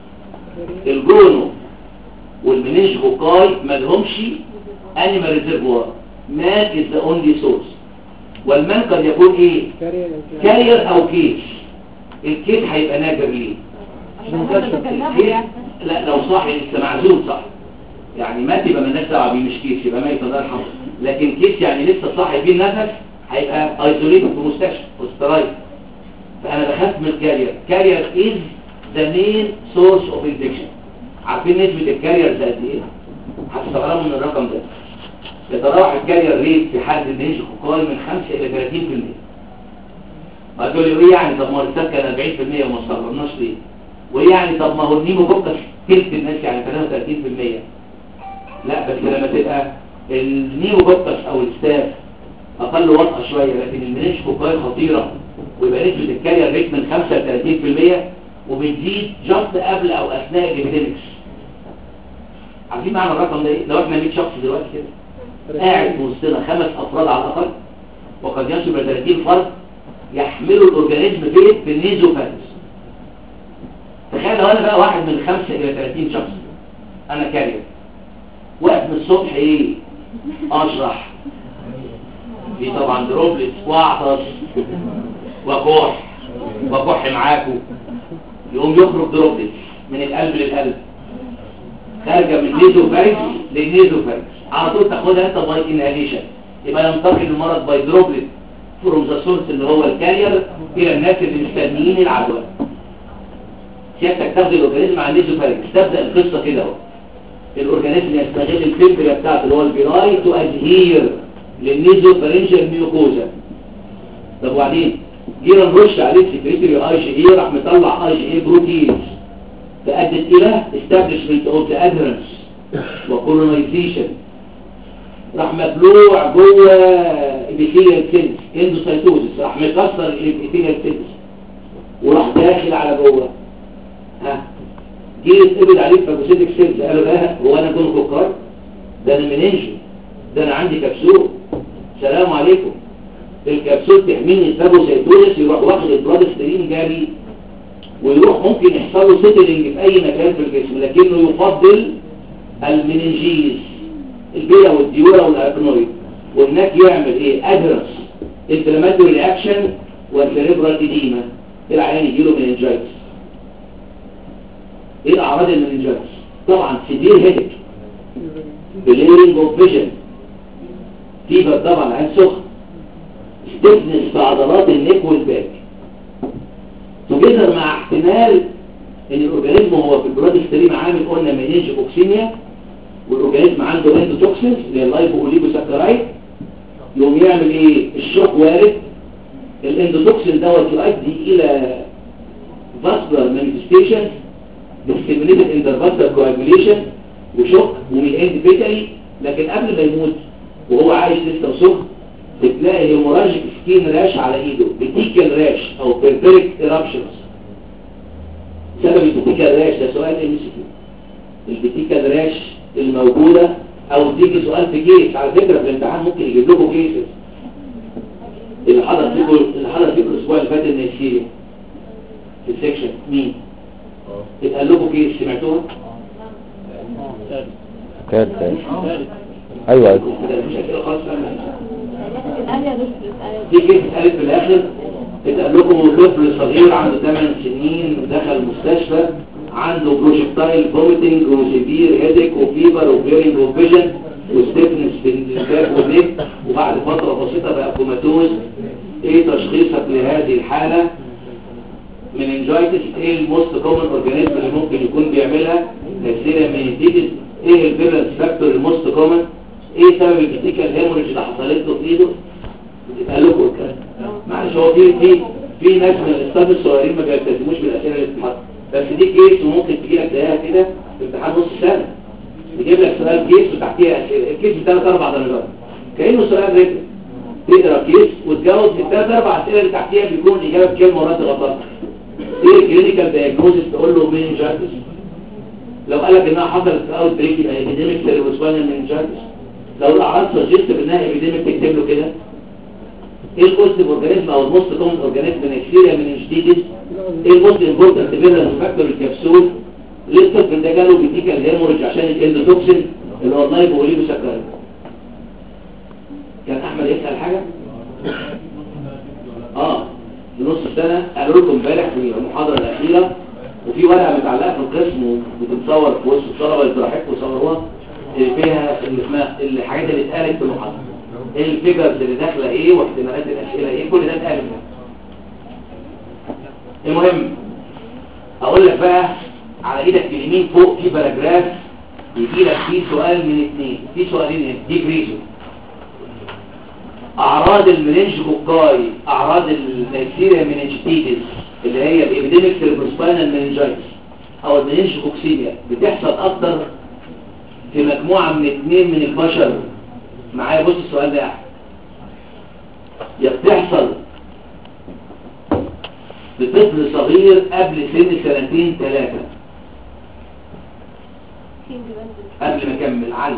الجونو والمنيش بوكاي ما لهمش انيمال ريزرفوار مان از ذا اونلي سورس والمان قد يكون ايه كارير او كيس الكيس هيبقى ناجر ليه الكيس لا لو صاحي لسه معزول صح يعني مات يبقى مالناش دعوه بيه مش كيس يبقى ميت الله يرحمه لكن كيس يعني لسه صاحي بيه النفس هيبقى ايزوليتد في مستشفى وسترايك فانا بخاف من الكارير كارير از ذا مين سورس اوف انفكشن عارفين نسبة الكارير ده قد ايه؟ هتستغربوا من الرقم ده يتراوح الكارير ريت في حالة النيش الكوكاي من 5 إلى 30% هتقول لي ايه يعني طب ما الرسالة كان 40% وما استغربناش ليه؟ وايه يعني طب ما هو النيمو بوكس تلت الناس يعني 33% لا بس لما تبقى النيمو بوكس او الستاف اقل وطأة شوية لكن المنيش كوكاي خطيرة ويبقى نسبة الكارير ريت من 5 ل 30% وبتزيد جاست قبل او اثناء الابيديمكس عارفين معنى الرقم ده ايه لو احنا 100 شخص دلوقتي كده قاعد في وسطنا خمس افراد على الاقل وقد يصل الى 30 فرد يحملوا الاورجانيزم فين في النيزوفاجس تخيل لو انا بقى واحد من 5 الى 30 شخص انا كارير واقف من الصبح ايه اشرح في طبعا دروبلتس واعطس وكح وكح معاكم يقوم يخرج دروبلتس من القلب للقلب خارجه من نيزوفاريكس للنيزوفاريكس على طول تاخدها انت باي انهاليشن يبقى ينتقل المرض باي دروبلت فروم ذا سورس اللي هو الكارير الى الناس اللي مستنيين العدوى سيادتك تاخد الاورجانيزم على النيزوفاريكس تبدا القصه كده اهو الاورجانيزم يستغل الفلتر بتاعته اللي هو الفيراي تو ادهير للنيزوفارينجال ميوكوزا طب وبعدين جينا نرش عليه سكريتري اي جي اي راح مطلع اي جي اي بروتينز فادت الى establishment of the adherence وcolonization راح مبلوع جوه epithelial cells endocytosis راح مكسر الابيثيليال cells وراح داخل على جوه ها جه اتقبض عليه فاجوسيتك سيلز قالوا لا هو انا كون كوكاي ده انا مننجي ده انا عندي كبسول سلام عليكم الكبسول تحميني الفاجوسيتوزس يروح واخد البلاد ستريم جاري ويروح ممكن يحصل له سيتلنج في اي مكان في الجسم لكنه يفضل المننجيز البيئة والديورة والاركنويد وهناك يعمل ايه ادرس انفلاماتوري رياكشن والسيريبرال اديما العيان يجيله مننجايتس ايه اعراض المننجايتس طبعا سيفير هيدك بليرنج اوف فيجن فيبر طبعا عين سخن ستيفنس في عضلات النك والباك توجذر مع احتمال ان الاورجانيزم هو في البلاد ستريم عامل قلنا منينج اوكسيميا والاورجانيزم عنده اندوتوكسينز اللي هي اللايبو اوليجوساكرايد يقوم يعمل ايه الشوك وارد الاندوتوكسين دوت يؤدي الى vascular manifestations disseminated intervascular coagulation وشوك ويأند بيتري لكن قبل ما يموت وهو عايش لسه وسخن بتلاقي هيموراجيك سكين راش على ايده بتيكال راش او بيربريك ايرابشنز سبب البتيكال راش ده سؤال ام سي البتيكال راش الموجودة او تيجي سؤال في جيش على فكرة في الامتحان ممكن يجيب لكم كيسز اللي حضر فيكم اللي حضر فيكم الاسبوع اللي فات النيسيريا في السكشن مين اتقال لكم كيس سمعتوها كاد كاد ايوه ايوه كده مفيش اسئله خالص فاهمة؟ اسأل يا دكتور اسأل في كيس اتقالت في الاخر اتقال لكم طفل صغير عنده 8 سنين دخل المستشفى عنده بروجكتايل فوميتنج وسيفير هيديك وفيبر وبيرنج وفيجن وستيفنس في الباك والنك وبعد فترة بسيطة بقى كوماتوز ايه تشخيصك لهذه الحالة من انجايتس ايه الموست كومن اورجانيزم اللي ممكن يكون بيعملها نفسيريا مينيتيتس ايه الفيرنس فاكتور الموست كومن ايه سبب الكتيكال هيموريج اللي حصلت له في ايده قال لكم الكلام معلش هو في في في ناس من الاستاذ الصغيرين ما بيلتزموش بالاسئله اللي بتتحط بس دي كيس وممكن تجي لك زيها كده في امتحان نص سنه يجيب لك سؤال كيس وتحتيها اسئله الكيس بثلاث اربع درجات كانه سؤال رجل تقرا كيس وتجاوب الثلاث اربع اسئله اللي تحتيها بيكون الاجابه بكلمه ورد غلط ايه الكلينيكال دايجنوستس تقول له مينجايتس لو قال لك انها حصلت في اوت بريك يبقى ايبيديميك سيرفوسبانيال مينجايتس لو الاعراض سجلت بانها ايبيديميك تكتب له كده ايه البوزيتيف اورجانيزم او الموست كومن اورجانيزم من السيريا من الجديد ايه الموست امبورتنت فيرنس فاكتور الكبسول ليه الطفل ده جاله بيتيكال هيموريج عشان الاندوتوكسين اللي هو النايب وليه مسكر كان احمد يسال حاجه اه في نص السنه قالوا لكم امبارح في المحاضره الاخيره وفي ورقه متعلقه في القسم وبتتصور في وسط الطلبه اللي براحتكم صوروها اللي فيها اللي اسمها الحاجات اللي اتقالت في المحاضره ايه الفيجرز اللي داخله ايه واحتمالات الاسئله ايه كل ده اتقال المهم اقول لك بقى على ايدك اليمين فوق في باراجراف يجي لك فيه سؤال من اثنين في سؤالين هنا دي بريزو اعراض المننجوكاي اعراض النيسيريا مننجتيتس اللي هي الابيديميك سيربروسباينال مننجايتس او المننجوكوكسيميا بتحصل اكتر في مجموعه من اثنين من البشر معايا بص السؤال ده يا احمد يا بتحصل لطفل صغير قبل سن سنتين ثلاثة قبل ما اكمل علم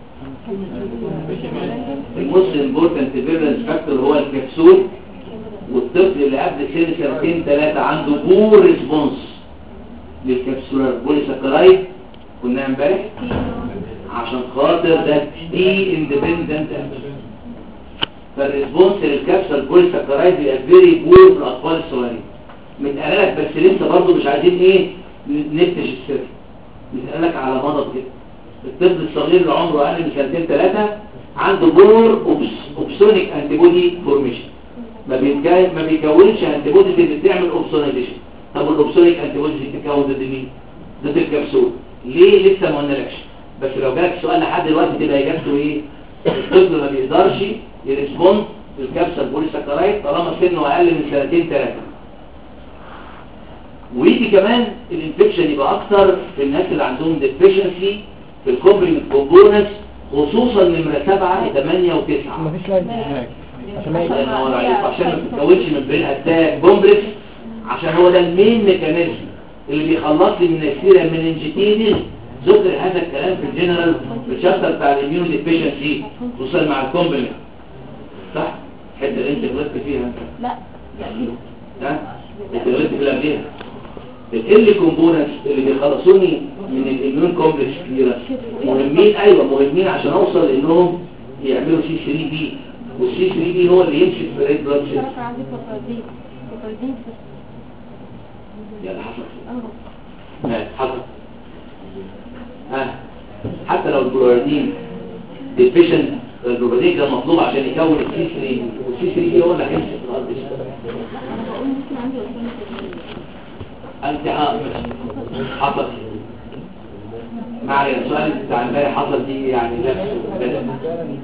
الموست امبورتنت فيرنس فاكتور هو الكبسول والطفل اللي قبل سن سنتين ثلاثة عنده بور ريسبونس للكبسولار بوليساكرايد كنا امبارح عشان خاطر ده دي اندبندنت فالريسبونس للكبسول بوليساكرايد بيبقى فيري بور في الاطفال الصغيرين متقالك بس لسه برضه مش عايزين ايه نفتش السر متقالك على مضض كده الطفل الصغير اللي عمره اقل من سنتين ثلاثه عنده بور اوبسونيك انتيبودي فورميشن ما بيتكون ما بيكونش انتيبوديز اللي بتعمل اوبسونيزيشن طب الاوبسونيك انتيبوديز بتتكون ضد مين ضد الكبسول ليه لسه ما قلنالكش بس لو جالك سؤال لحد دلوقتي تبقى اجابته ايه الطفل ما بيقدرش يريسبوند للكبسول بوليساكرايد طالما سنه اقل من سنتين ثلاثه ويجي كمان الانفكشن يبقى اكتر في الناس اللي عندهم ديفيشنسي في الكومبلمنت كومبوننتس خصوصا نمرة 7 8 و9 مفيش لايف عشان ما الله ينور عليك عشان ما تتكونش من برين اتاك كومبلكس عشان هو ده المين ميكانيزم اللي بيخلص لي من السيرة من انجيتينيز ذكر هذا الكلام في الجنرال في الشابتر بتاع الاميون ديفيشنسي خصوصا مع الكومبلمنت صح؟ الحته اللي انت غلطت فيها لا لا دي ها؟ انت غلطت في اللي قبلها ال كومبوننتس اللي بيخلصوني من الاميون كومبلكس كتيرة مهمين ايوه مهمين عشان اوصل لانهم يعملوا سي 3 بي والسي 3 بي هو اللي يمشي في الريد بلاد سيل عارفة عندي فطرتين فطرتين يلا حصل اه ماشي حصل ها حتى لو البلوردين ديفيشن البلوردين كان مطلوب عشان يكون السي 3 والسي 3 بي هو اللي هيمشي في الارض انا بقول ممكن عندي وصلت انت اه ماشي. حصل ما علينا السؤال بتاع امبارح حصل دي يعني نفسه بدأ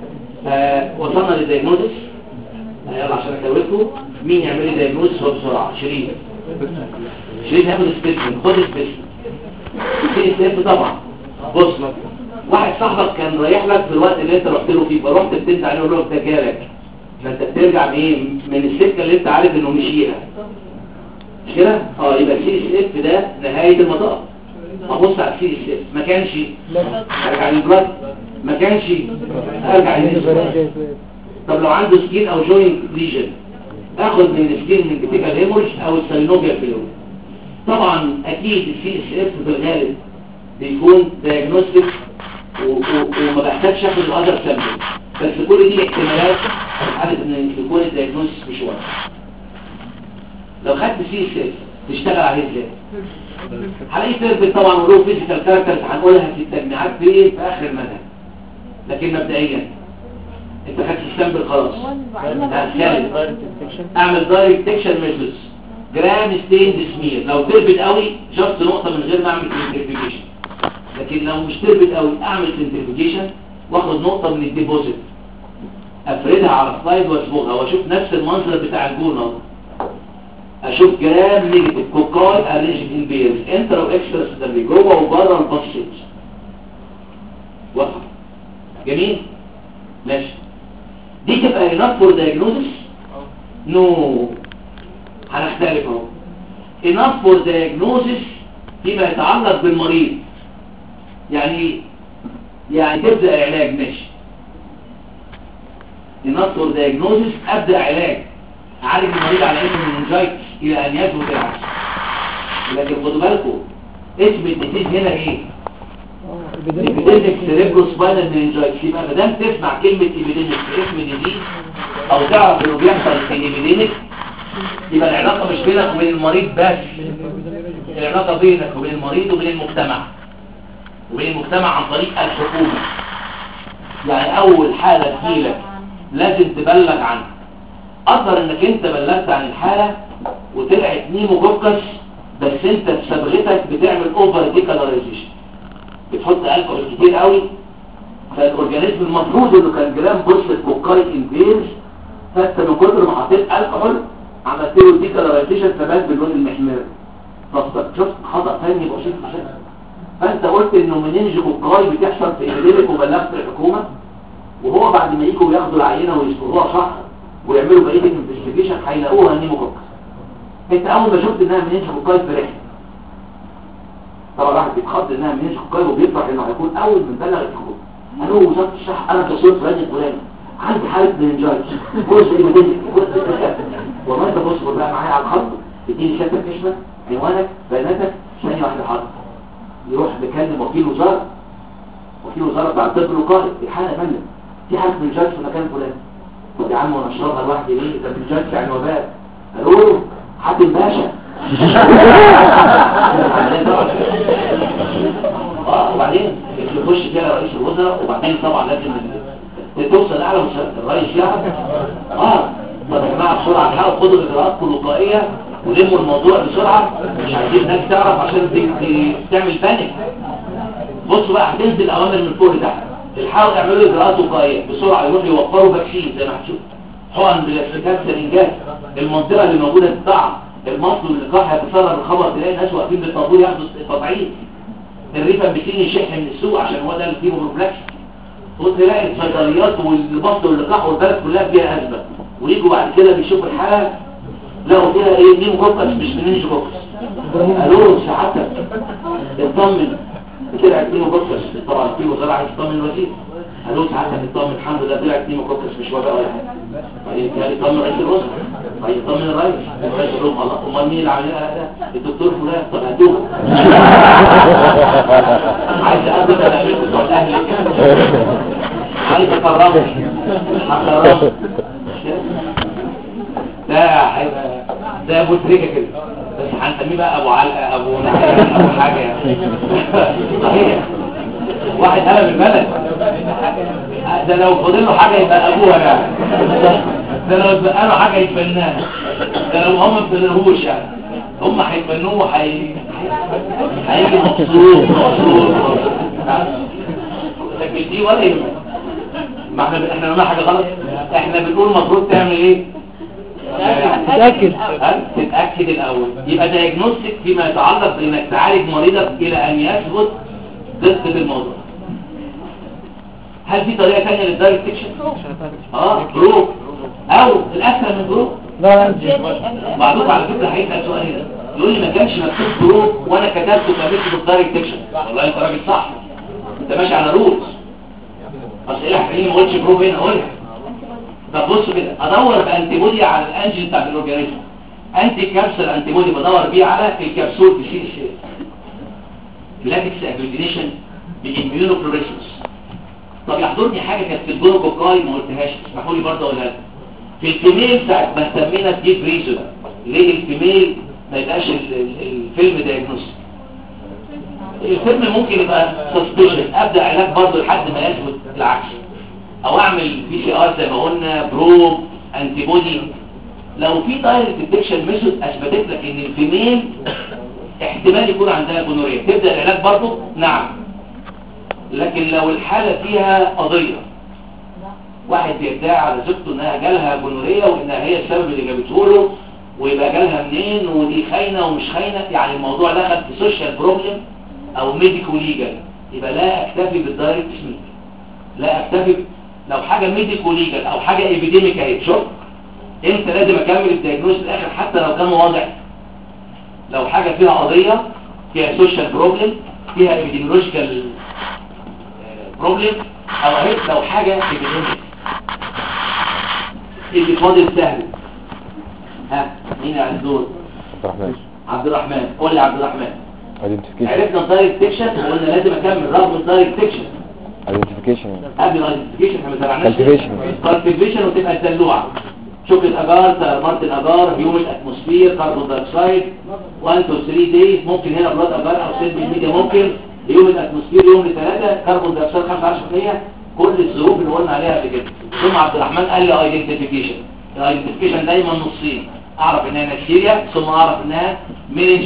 آه وصلنا للدياجنوزس آه يلا عشان اكلمكم مين يعمل لي دياجنوزس هو بسرعه شريف شريف هياخد سبيسمن خد سبيسمن في ستيب طبعا بص واحد صاحبك كان رايح لك في الوقت اللي انت رحت له فيه فرحت بتنت عليه وقلت له ده جالك فانت بترجع بايه من السكه اللي انت عارف انه مشيها مش كده اه يبقى السي اس اف ده نهايه المطاف ابص على السي اس اف ما كانش ارجع للبلاد ما كانش ارجع للنسبه طب لو عنده سكين او جوينت ليجن اخد من السكين من كتيكال هيمورج او السينوبيا فلويد طبعا اكيد السي اس اف في الغالب بيكون دايجنوستيك وما بحتاجش اخد الاذر سامبل بس كل دي احتمالات حاله ان يكون الدايجنوستيك مش واضح لو خدت سي اس اف تشتغل عليه ازاي هلاقي تربط طبعا وله فيزيكال كاركترز هنقولها في التجميعات فين في اخر المنهج لكن مبدئيا انت خدت السامبل خلاص لا، ثالث. اعمل دايركت تكشن ميثودز جرام ستيند سمير لو تربط قوي جبت نقطه من غير ما اعمل سنترفيجيشن لكن لو مش تربط قوي اعمل سنترفيجيشن واخد نقطه من الديبوزيت افردها على السلايد واصبغها واشوف نفس المنظر بتاع الجون اهو اشوف جرام نيجاتيف كوكاي ارينجد ان بيرز انتر واكسترا سيترلي جوه وبره الباسج واضحه جميل ماشي دي تبقى enough for diagnosis نو هنختلف اهو enough for diagnosis فيما يتعلق بالمريض يعني ايه؟ يعني تبدأ علاج ماشي enough for diagnosis ابدأ علاج اعالج المريض على انه مننجايتس الى ان يثبت العكس لكن خدوا بالكم اسم الديزيز هنا ايه epidemic cerebrospinal meningitis يبقى ما دام تسمع كلمة epidemic في اسم ديزيز او تعرف انه بيحصل في epidemic يبقى العلاقة مش بينك وبين المريض بس العلاقة بينك وبين المريض وبين المجتمع وبين المجتمع عن طريق الحكومة يعني اول حالة تجيلك لازم تبلغ عنها قدر انك انت بلغت عن الحالة وطلعت نيموكوكس بس انت في صبغتك بتعمل اوفر ديكالرايزيشن بتحط الكحول كتير قوي فالاورجانيزم المفروض انه كان جرام بوست كوكايت انفيرز فانت من كتر ما حطيت الكحول عملت له ديكالرايزيشن فبان باللون المحمر فصلت شفت خطأ ثاني بسيط بسيط فانت قلت انه منينج كوكاي بتحصل في ايديك وبلغت الحكومه وهو بعد ما يجوا ياخدوا العينه ويصبغوها صح ويعملوا بقيه الانفستيجيشن هيلاقوها نيموكوكس انت اول ما شفت انها منينج كوكاي فرحت طبعا الواحد بيتخض انها منينج كوكاي وبيفرح انه هيكون اول من بلغ الحكومه قالوا له وزاره الصحه انا تصوير فلان الفلاني عندي حاله مننجايتس بص ايه بدني والله انت بص بقى معايا على الخط اديني شهاده كشفه عنوانك بياناتك ثانيه واحده حاضر يروح بيكلم وكيل وزاره وكيل وزاره بتاع الطب الوقائي الحاله يا فندم في حاله مننجايتس في مكان فلاني طب يا عم وانا اشربها لوحدي ليه ده مننجايتس يعني وباء قالوا له حاتم باشا اه وبعدين يخش فيها رئيس الوزراء وبعدين طبعا لازم توصل اعلى مستوى الرئيس يعني اه طب يا جماعه بسرعه الحقوا خدوا الاجراءات الوقائيه ولموا الموضوع بسرعه مش عايزين الناس تعرف عشان ت- ت- تعمل بانيك بصوا بقى هتنزل اوامر من فوق لتحت الحقوا اعملوا اجراءات وقائيه بسرعه يروحوا يوفروا فاكسين زي ما هتشوف حقن بلاستيكات سرنجات المنطقه اللي موجوده في الطعم المصل واللقاح هيتصرف الخبر تلاقي ناس واقفين بالطابور ياخدوا تطعيم الريفه بتيجي يشح من السوق عشان هو ده الكيمو بروفلاكس وتلاقي الصيدليات والبسط واللقاح والبلد كلها فيها ازمه ويجوا بعد كده بيشوفوا الحاله لقوا فيها ايه نيم كوكس مش منينج كوكس قالوا له سعادتك اطمن طلعت نيمو كوكس طبعا في وزاره عايز تطمن الوزير قالوا له سعادتك اطمن الحمد لله طلعت نيمو كوكس مش وباء ولا حاجه طيب يعني يطمن رئيس الوزراء طيب يطمن الرئيس الرئيس يقول لهم الله امال مين اللي عاملها ده الدكتور فلان طب هاتوه عايز اقابل انا بتوع الاهلي عايز اكرمني هكرمك ده هيبقى ده ابو تريكه كده بس هنسميه بقى ابو علقه ابو نحيه ابو حاجه يعني صحيح واحد قلب البلد ده لو فاضل له حاجه يبقى ابوها يعني ده لو اتبقى له حاجه يتبناها ده لو هم ما بيتبنوهوش يعني هم هيتبنوه وهي هيجي مبسوط مبسوط لكن دي ولا يهمك ما احنا احنا قلنا حاجه غلط احنا بنقول المفروض تعمل ايه تتأكد. ها؟ تتاكد الاول يبقى دايجنوستيك فيما يتعلق بانك تعالج مريضك الى ان يثبت ضد بالموضوع هل في طريقه ثانيه للدايركتيشن اه بروف او الاسهل من بروف لا لا بعضكم على فكره هيسال سؤال هنا يقول لي ما كانش مكتوب بروف وانا كتبته كمثل بالدايركتيشن والله انت راجل صح انت ماشي على رولز بس ايه الحقيقه ما قلتش بروف هنا قولها طب بص كده ادور بانتي بودي على الانجين بتاع الاورجانيزم انتي كابسول انتي بودي بدور بيه على الكبسول تشيل الشيء لاتكس اجلوتينيشن باميونو فلوريسنس طب يحضرني حاجه كانت في الجلوكوكاي ما قلتهاش اسمحوا لي برضه اقولها لكم. في الفيميل ساعه ما سمينا تجيب ريزون ليه الفيميل ما يبقاش ال- ال- الفيلم دايجنوستيك الفيلم ممكن يبقى سسبشن ابدا علاج برضه لحد ما يثبت العكس او اعمل بي سي ار زي ما قلنا بروب انتي بودي لو في دايركت ديتكشن ميثود اثبتت لك ان الفيميل احتمال يكون عندها جونوريا تبدا العلاج برضه نعم لكن لو الحاله فيها قضيه واحد بيدعي على زوجته انها جالها جونوريا وانها هي السبب اللي جابته له ويبقى جالها منين ودي خاينه ومش خاينه يعني الموضوع دخل في سوشيال بروبلم او ميديكو ليجال يبقى لا اكتفي بالدايركت سميك لا اكتفي لو حاجه ميديكو ليجال او حاجه ايبيديميك اهي شوف امتى لازم اكمل الدايجنوز الاخر حتى لو كان واضح لو حاجه فيها قضيه فيها سوشيال بروبلم فيها ايبيديميولوجيكال بروبلم او اهي لو حاجه ايبيديميك اللي فاضل سهل ها مين على الدور عبد الرحمن عبد الرحمن قول لي عبد الرحمن ايدنتيفيكيشن عرفنا الدايركت ديكشن وقلنا لازم اكمل رغم الدايركت ديكشن ايدنتيفيكيشن قبل الايدنتيفيكيشن احنا ما تابعناش Cultivation. كالتيفيشن وتبقى الدلوعه شوك الاجار ترمات الاجار هيومن اتموسفير كربون دايوكسيد 1 2 3 دايز ممكن هنا بلاد اجار او سيل ميديا ممكن هيومن اتموسفير يوم لثلاثه كربون دايوكسيد 15% كل الظروف اللي قلنا عليها قبل كده ثم عبد الرحمن قال لي ايدنتيفيكيشن الايدنتيفيكيشن دايما نصين اعرف انها نكسيريا ثم اعرف انها مينج